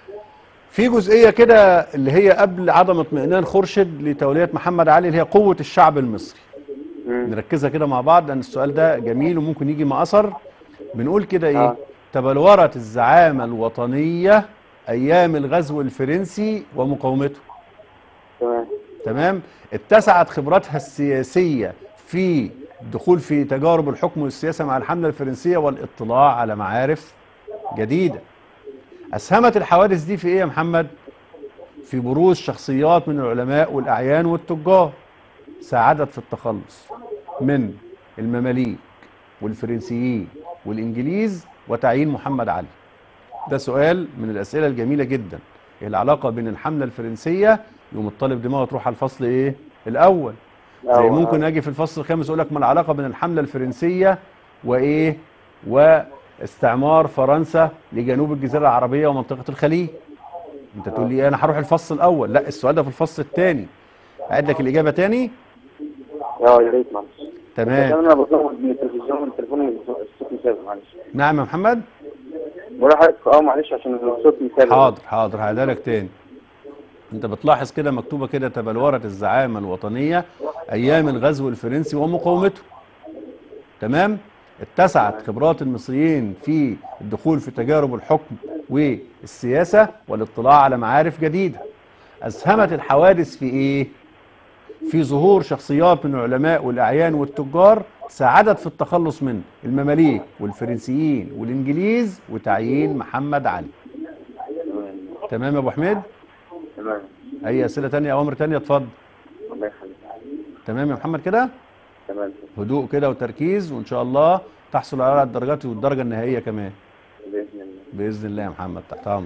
في جزئيه كده اللي هي قبل عدم اطمئنان خورشيد لتوليه محمد علي اللي هي قوه الشعب المصري مم. نركزها كده مع بعض لان السؤال ده جميل وممكن يجي مع اثر بنقول كده ايه آه. تبلورت الزعامه الوطنيه ايام الغزو الفرنسي ومقاومته تمام تمام اتسعت خبراتها السياسيه في الدخول في تجارب الحكم والسياسه مع الحمله الفرنسيه والاطلاع على معارف جديده اسهمت الحوادث دي في ايه يا محمد في بروز شخصيات من العلماء والاعيان والتجار ساعدت في التخلص من المماليك والفرنسيين والانجليز وتعيين محمد علي ده سؤال من الاسئله الجميله جدا ايه العلاقه بين الحمله الفرنسيه يقوم الطالب دماغه تروح على الفصل ايه الاول زي الأول، ممكن آه. اجي في الفصل الخامس اقول لك ما العلاقه بين الحمله الفرنسيه وايه واستعمار فرنسا لجنوب الجزيره العربيه ومنطقه الخليج انت تقول لي انا هروح الفصل الاول لا السؤال ده في الفصل الثاني اعيد لك الاجابه تاني اه يا ريت معلش تمام عشان انا بصور من التلفزيون من تليفوني الصوت مثابر معلش نعم يا محمد بقول لحضرتك اه معلش عشان الصوت مثابر حاضر حاضر هعيدها لك تاني انت بتلاحظ كده مكتوبه كده تبلورت الزعامه الوطنيه ايام الغزو الفرنسي ومقاومته تمام اتسعت خبرات المصريين في الدخول في تجارب الحكم والسياسه والاطلاع على معارف جديده اسهمت الحوادث في ايه في ظهور شخصيات من العلماء والاعيان والتجار ساعدت في التخلص من المماليك والفرنسيين والانجليز وتعيين محمد علي تمام يا ابو حميد تمام اي اسئله تانية اوامر تانية اتفضل الله يخليك تمام يا محمد كده تمام هدوء كده وتركيز وان شاء الله تحصل على الدرجات والدرجه النهائيه كمان باذن الله باذن الله يا محمد تحت امر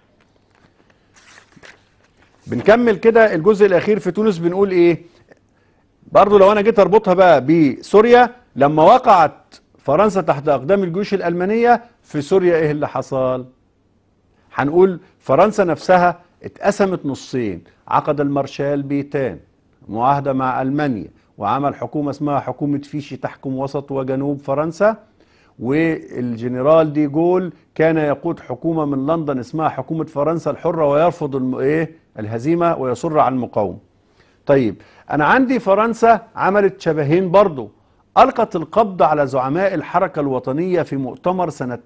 بنكمل كده الجزء الاخير في تونس بنقول ايه برضو لو انا جيت اربطها بقى بسوريا لما وقعت فرنسا تحت اقدام الجيوش الالمانيه في سوريا ايه اللي حصل هنقول فرنسا نفسها اتقسمت نصين عقد المارشال بيتان معاهده مع المانيا وعمل حكومه اسمها حكومه فيشي تحكم وسط وجنوب فرنسا والجنرال دي جول كان يقود حكومه من لندن اسمها حكومه فرنسا الحره ويرفض الم... ايه الهزيمه ويصر على المقاومه. طيب انا عندي فرنسا عملت شبهين برضو القت القبض على زعماء الحركه الوطنيه في مؤتمر سنه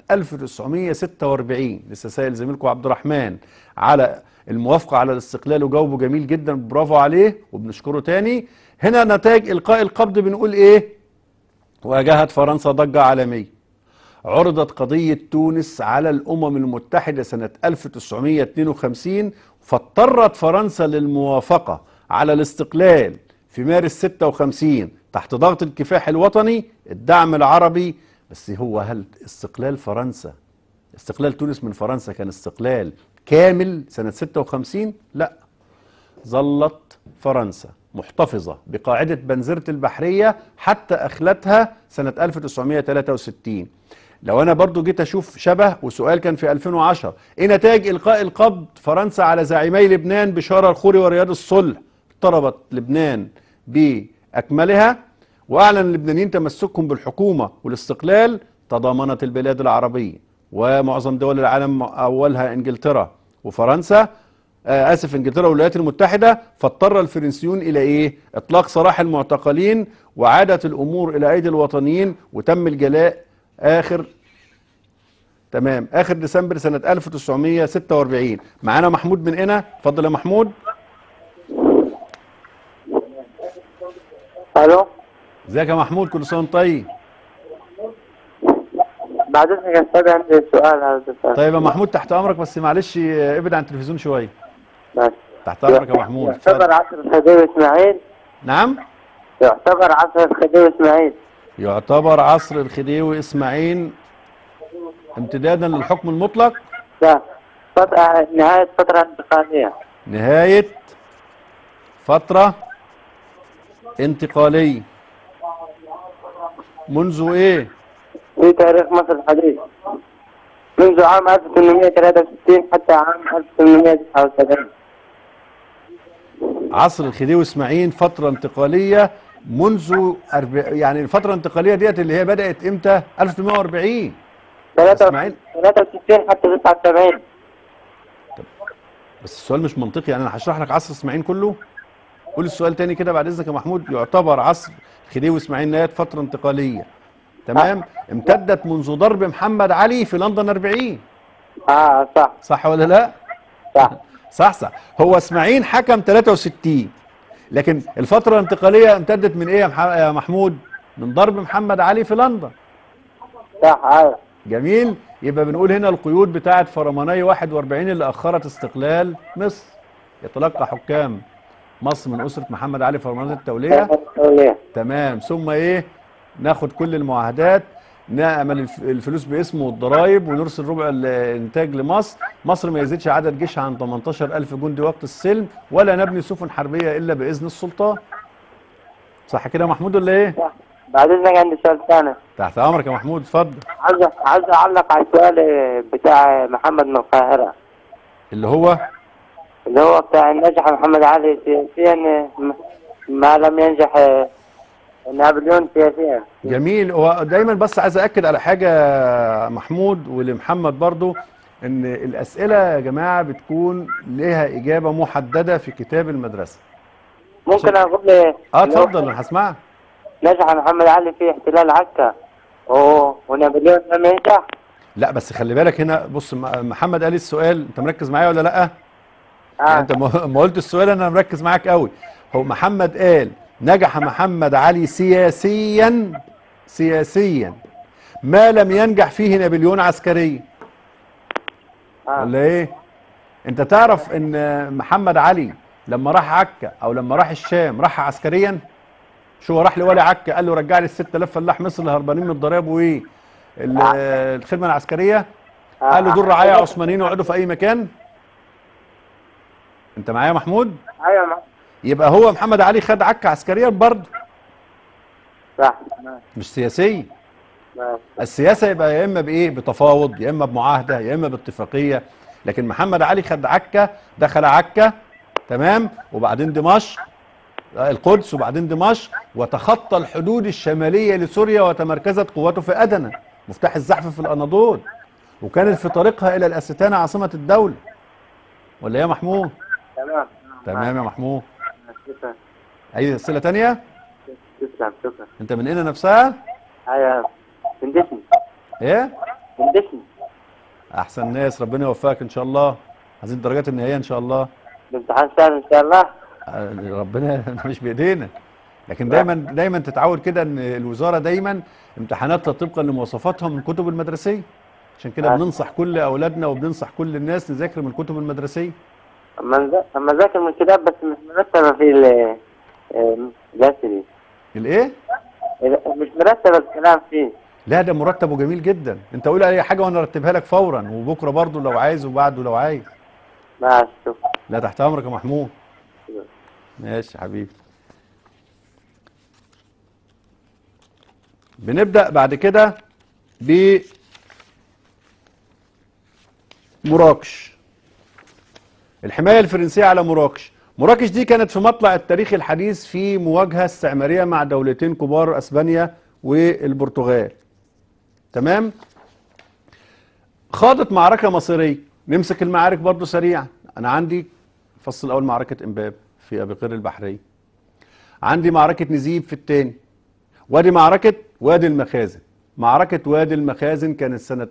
1946 لسه سائل زميلكم عبد الرحمن على الموافقه على الاستقلال وجاوبه جميل جدا برافو عليه وبنشكره تاني هنا نتائج القاء القبض بنقول ايه واجهت فرنسا ضجه عالميه عرضت قضية تونس على الأمم المتحدة سنة 1952 فاضطرت فرنسا للموافقة على الاستقلال في مارس 56 تحت ضغط الكفاح الوطني الدعم العربي بس هو هل استقلال فرنسا استقلال تونس من فرنسا كان استقلال كامل سنة 56 لا ظلت فرنسا محتفظة بقاعدة بنزرة البحرية حتى أخلتها سنة 1963 لو أنا برضو جيت أشوف شبه وسؤال كان في 2010 إيه نتائج إلقاء القبض فرنسا على زعيمي لبنان بشارة الخوري ورياض الصلح طلبت لبنان بأكملها وأعلن اللبنانيين تمسكهم بالحكومة والاستقلال تضامنت البلاد العربية ومعظم دول العالم أولها إنجلترا وفرنسا آه اسف انجلترا والولايات المتحده فاضطر الفرنسيون الى ايه؟ اطلاق سراح المعتقلين وعادت الامور الى ايدي الوطنيين وتم الجلاء اخر تمام اخر ديسمبر سنه 1946 معانا محمود من هنا اتفضل يا محمود الو ازيك يا محمود كل سنه وانت طيب بعد اذنك يا استاذ عندي سؤال هذا السؤال طيب يا محمود تحت امرك بس معلش آه، ابعد عن التلفزيون شويه بس تحت امرك يا محمود يعتبر اتفضل عصر الخديوي اسماعيل نعم يعتبر عصر الخديوي اسماعيل يعتبر عصر الخديوي اسماعيل امتدادا للحكم المطلق لا فترة نهاية فترة انتقالية نهاية فترة انتقالية منذ ايه في تاريخ مصر الحديث منذ عام 1863 حتى عام 1879 عصر الخديوي اسماعيل فترة انتقالية منذ أرب... يعني الفترة الانتقالية ديت اللي هي بدأت امتى 1840 اسماعيل 63 حتى 79 بس السؤال مش منطقي يعني انا هشرح لك عصر اسماعيل كله قول السؤال تاني كده بعد اذنك يا محمود يعتبر عصر خديوي اسماعيل نهايه فتره انتقاليه تمام امتدت منذ ضرب محمد علي في لندن 40 اه صح صح ولا لا صح صح صح هو اسماعيل حكم 63 لكن الفتره الانتقاليه امتدت من ايه يا مح- يا محمود من ضرب محمد علي في لندن صح ايوه جميل يبقى بنقول هنا القيود بتاعه فرماني 41 اللي اخرت استقلال مصر يتلقى حكام مصر من اسره محمد علي فرمانات التوليه التولية. تمام ثم ايه ناخد كل المعاهدات نعمل الف- الفلوس باسمه والضرايب ونرسل ربع الانتاج لمصر مصر ما يزيدش عدد جيشها عن 18000 جندي وقت السلم ولا نبني سفن حربيه الا باذن السلطان صح كده يا محمود ولا ايه بعد اذنك عندي سؤال ثاني تحت امرك يا محمود اتفضل عايز عايز اعلق على السؤال بتاع محمد من القاهرة اللي هو اللي هو بتاع النجح محمد علي سياسيا ما لم ينجح نابليون سياسيا جميل هو دايما بس عايز اكد على حاجه محمود ولمحمد برضو ان الاسئله يا جماعه بتكون لها اجابه محدده في كتاب المدرسه ممكن اقول اه اه اتفضل انا هسمعك نجح محمد علي في احتلال عكا و- ونابليون لم ينجح لا بس خلي بالك هنا بص م- محمد قال السؤال انت مركز معايا ولا لا يعني انت ما ما قلت السؤال انا مركز معاك قوي هو محمد قال نجح محمد علي سياسيا سياسيا ما لم ينجح فيه نابليون عسكريا ولا ايه انت تعرف ان محمد علي لما راح عكا او لما راح الشام راح عسكريا شو هو راح لولي عكا قال له رجع لي ال 6000 فلاح مصر اللي هربانين من الضرائب وايه ال- الخدمه العسكريه قال له دول رعايا عثمانيين يقعدوا في اي مكان انت معايا يا محمود ايوه ما- يبقى هو محمد علي خد عكا عسكريا برضه صح مش سياسي ماشي. السياسه يبقى يا اما بايه بتفاوض يا اما بمعاهده يا اما باتفاقيه لكن محمد علي خد عكا دخل عكا تمام وبعدين دمشق آه، القدس وبعدين دمشق وتخطى الحدود الشماليه لسوريا وتمركزت قواته في ادنى مفتاح الزحف في الاناضول وكانت في طريقها الى الاستانه عاصمه الدوله ولا إيه يا محمود تمام تمام يا محمود شكرا اي اسئله تانية شكرا شكرا انت من هنا نفسها ايوه من دشني ايه من دشني احسن ناس ربنا يوفقك ان شاء الله عايزين الدرجات النهائيه ان شاء الله الامتحان سهل ان شاء الله آه، ربنا مش بايدينا لكن دايما دايما تتعود كده ان الوزاره دايما امتحاناتها طبقا لمواصفاتها من الكتب المدرسيه عشان كده آه. بننصح كل اولادنا وبننصح كل الناس نذاكر من الكتب المدرسيه اما نذا- اما ذاكر من الكتاب بس مش مرتبه في ال الاسئله الايه مش مرتبه الكلام فيه لا ده مرتب وجميل جدا انت قول اي حاجه وانا ارتبها لك فورا وبكره برضو لو عايز وبعده لو عايز ماشي شكرا لا تحت امرك يا محمود ماشي يا حبيبي بنبدأ بعد كده ب مراكش الحماية الفرنسية على مراكش مراكش دي كانت في مطلع التاريخ الحديث في مواجهة استعمارية مع دولتين كبار اسبانيا والبرتغال تمام خاضت معركة مصيرية نمسك المعارك برضو سريعا انا عندي فصل الاول معركة امباب في ابي قير البحرية عندي معركة نزيب في الثاني وادي معركة وادي المخازن معركة وادي المخازن كانت سنة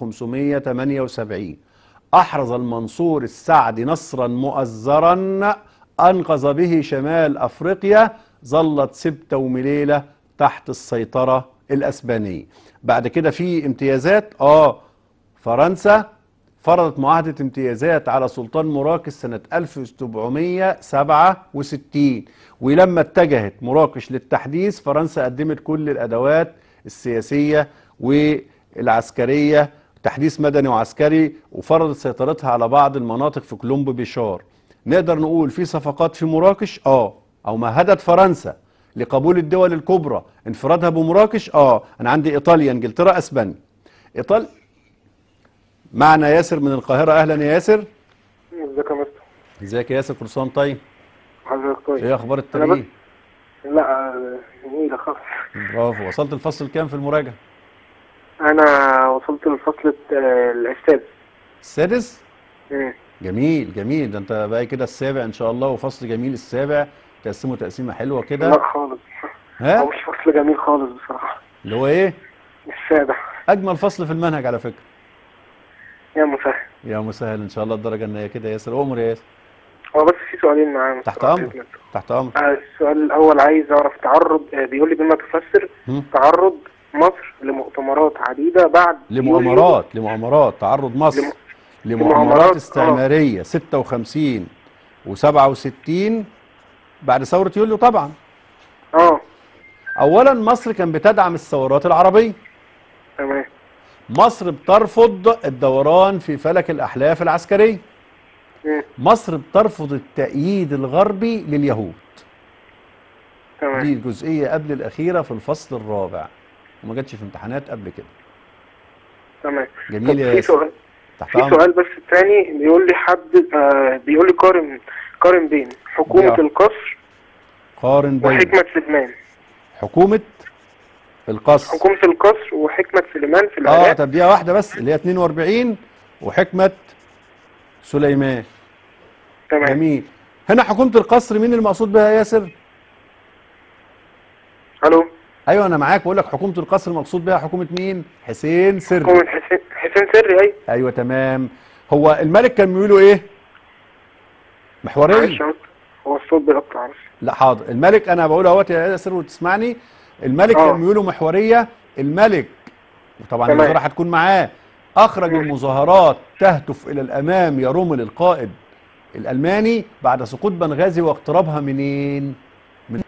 1578 أحرز المنصور السعدي نصرا مؤزرا أنقذ به شمال أفريقيا ظلت سبتة ومليلة تحت السيطرة الأسبانية بعد كده في امتيازات آه فرنسا فرضت معاهدة امتيازات على سلطان مراكش سنة 1767 ولما اتجهت مراكش للتحديث فرنسا قدمت كل الأدوات السياسية والعسكرية تحديث مدني وعسكري وفرضت سيطرتها على بعض المناطق في كولومبو بيشار نقدر نقول في صفقات في مراكش اه او مهدت فرنسا لقبول الدول الكبرى انفرادها بمراكش اه انا عندي ايطاليا انجلترا اسبانيا ايطاليا معنا ياسر من القاهره اهلا يا ياسر ازيك يا مستر ازيك يا ياسر كل سنه وأنت طيب حضرتك كويس ايه اخبار أنا بس- التاريخ لا آه، جميلة خالص برافو وصلت الفصل كام في المراجعه انا وصلت للفصل الت- آه، السادس السادس مم. جميل جميل ده انت بقى كده السابع ان شاء الله وفصل جميل السابع تقسمه تقسيمه حلوه لا كده خالص ها هو مش فصل جميل خالص بصراحة اللي هو ايه السابع اجمل فصل في المنهج على فكره يا مسهل يا مسهل ان شاء الله الدرجه النهائيه كده يا ياسر امر يا ياسر هو بس في سؤالين معايا تحت امر تحت امر آه، السؤال الأول عايز أعرف تعرض آه، بيقول لي بما تفسر هم؟ تعرض مصر لمؤتمرات عديدة بعد لمؤامرات لمؤامرات تعرض مصر لم- لمؤامرات لمؤامرات، استعماريه 56 و67 بعد ثوره يوليو طبعا اه اولا مصر كان بتدعم الثورات العربيه تمام مصر بترفض الدوران في فلك الاحلاف العسكريه مم. مصر بترفض التأييد الغربي لليهود تمام دي الجزئية قبل الأخيرة في الفصل الرابع وما جاتش في امتحانات قبل كده تمام جميل طب يا في ياسر سؤال تحت في أمرك سؤال بس الثاني بيقول لي حد آه بيقول لي قارن قارن بين حكومة يا. القصر قارن بين وحكمة سليمان حكومة القصر حكومة القصر وحكمة سليمان في اه العراق طب دقيقة واحدة بس اللي هي 42 وحكمة سليمان تمام جميل هنا حكومة القصر مين المقصود بها يا ياسر؟ الو ايوه انا معاك بقول لك حكومة القصر المقصود بها حكومة مين؟ حسين سري حكومة حسين حسين سري اي ايوه تمام هو الملك كان بيقولوا ايه؟ محورية معلش يا مستر، هو الصوت بيقطع بس لا حاضر الملك انا بقول اهوت يا ياسر وتسمعني الملك آه. كان بيقولوا محوريه الملك وطبعا تمام. الوزاره هتكون معاه اخرج المظاهرات تهتف الى الامام يا رومل القائد الالماني بعد سقوط بنغازي واقترابها منين؟ من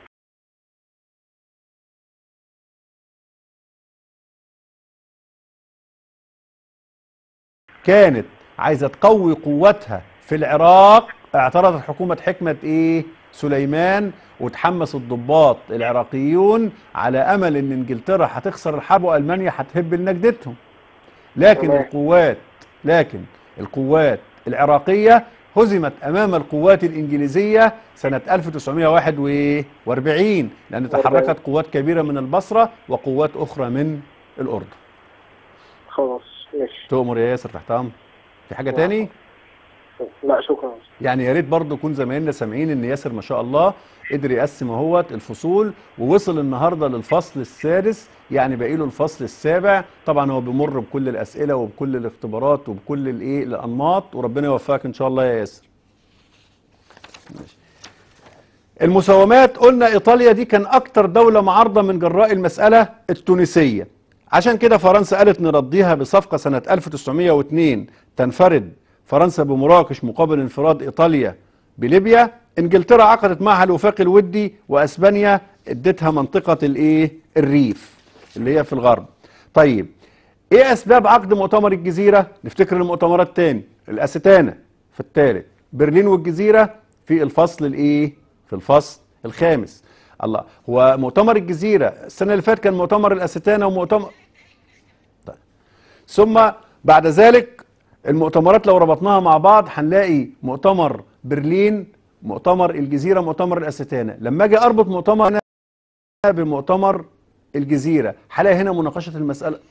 كانت عايزه تقوي قوتها في العراق اعترضت حكومه حكمه ايه سليمان وتحمس الضباط العراقيون على امل ان انجلترا هتخسر الحرب والمانيا هتهب لنجدتهم لكن تمام. القوات لكن القوات العراقيه هزمت امام القوات الانجليزيه سنه 1941 لان تحركت قوات كبيره من البصره وقوات اخرى من الاردن خلاص ماشي تؤمر يا ياسر تحت امر في حاجه لا. تاني لا شكرا يعني يا ريت برضه يكون زمايلنا سامعين ان ياسر ما شاء الله قدر يقسم اهوت الفصول ووصل النهارده للفصل السادس يعني باقي له الفصل السابع طبعا هو بيمر بكل الاسئله وبكل الاختبارات وبكل الايه الانماط وربنا يوفقك ان شاء الله يا ياسر ماشي. المساومات قلنا ايطاليا دي كان اكتر دوله معارضه من جراء المساله التونسيه عشان كده فرنسا قالت نرضيها بصفقه سنه 1902 تنفرد فرنسا بمراكش مقابل انفراد ايطاليا بليبيا انجلترا عقدت معها الوفاق الودي واسبانيا ادتها منطقه الايه الريف اللي هي في الغرب طيب ايه اسباب عقد مؤتمر الجزيره نفتكر المؤتمرات تاني الاستانه في الثالث برلين والجزيره في الفصل الايه في الفصل الخامس الله هو مؤتمر الجزيره السنه اللي فاتت كان مؤتمر الاستانه ومؤتمر طيب. ثم بعد ذلك المؤتمرات لو ربطناها مع بعض هنلاقي مؤتمر برلين مؤتمر الجزيره مؤتمر الاستانه لما اجي اربط مؤتمر هنا بمؤتمر الجزيره هلاقي هنا مناقشه المساله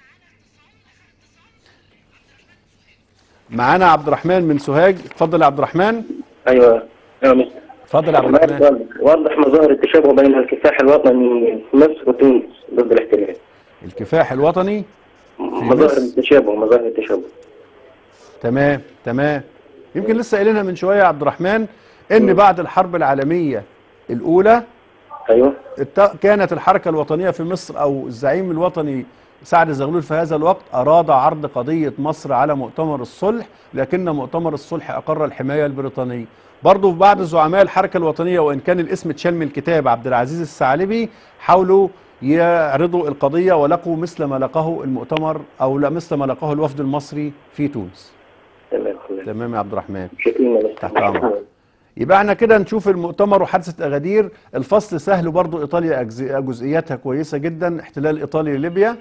معانا عبد الرحمن من سوهاج اتفضل يا عبد الرحمن ايوه يا مستر اتفضل يا عبد الرحمن وضح مظاهر التشابه بين الكفاح الوطني في مصر وتونس ضد الاحتلال الكفاح الوطني مظاهر مصر. التشابه مظاهر التشابه تمام تمام يمكن لسه قايلينها من شويه يا عبد الرحمن ان بعد الحرب العالميه الاولى ايوه الت- كانت الحركة الوطنية في مصر أو الزعيم الوطني سعد زغلول في هذا الوقت أراد عرض قضية مصر على مؤتمر الصلح لكن مؤتمر الصلح أقر الحماية البريطانية برضو بعض زعماء الحركة الوطنية وإن كان الاسم اتشال من الكتاب عبد العزيز الثعلبي حاولوا يعرضوا القضية ولقوا مثل ما لقاه المؤتمر أو لا مثل ما لقاه الوفد المصري في تونس تمام خلاص تمام يا عبد الرحمن شكرا لك تحت أمرك. يبقى احنا كده نشوف المؤتمر وحادثه اغادير الفصل سهل برضو ايطاليا أجزي- جزئياتها كويسه جدا احتلال ايطاليا لليبيا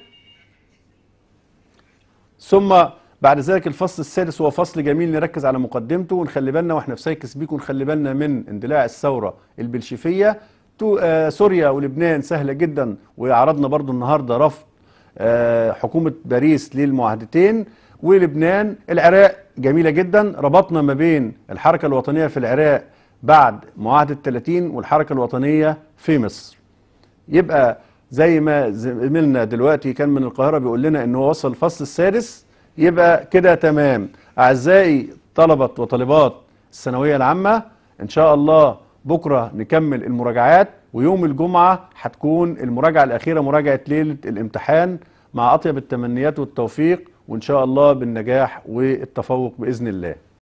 ثم بعد ذلك الفصل السادس هو فصل جميل نركز على مقدمته ونخلي بالنا واحنا في سايكس بيكو نخلي بالنا من اندلاع الثوره البلشفيه تو آه سوريا ولبنان سهله جدا وعرضنا برضو النهارده رفض آه حكومه باريس للمعاهدتين ولبنان العراق جميله جدا ربطنا ما بين الحركه الوطنيه في العراق بعد معاهده 30 والحركه الوطنيه في مصر يبقى زي ما زميلنا دلوقتي كان من القاهرة بيقول لنا ان هو وصل الفصل السادس يبقى كده تمام اعزائي طلبة وطالبات الثانوية العامة ان شاء الله بكرة نكمل المراجعات ويوم الجمعة هتكون المراجعة الأخيرة مراجعة ليلة الامتحان مع أطيب التمنيات والتوفيق وإن شاء الله بالنجاح والتفوق بإذن الله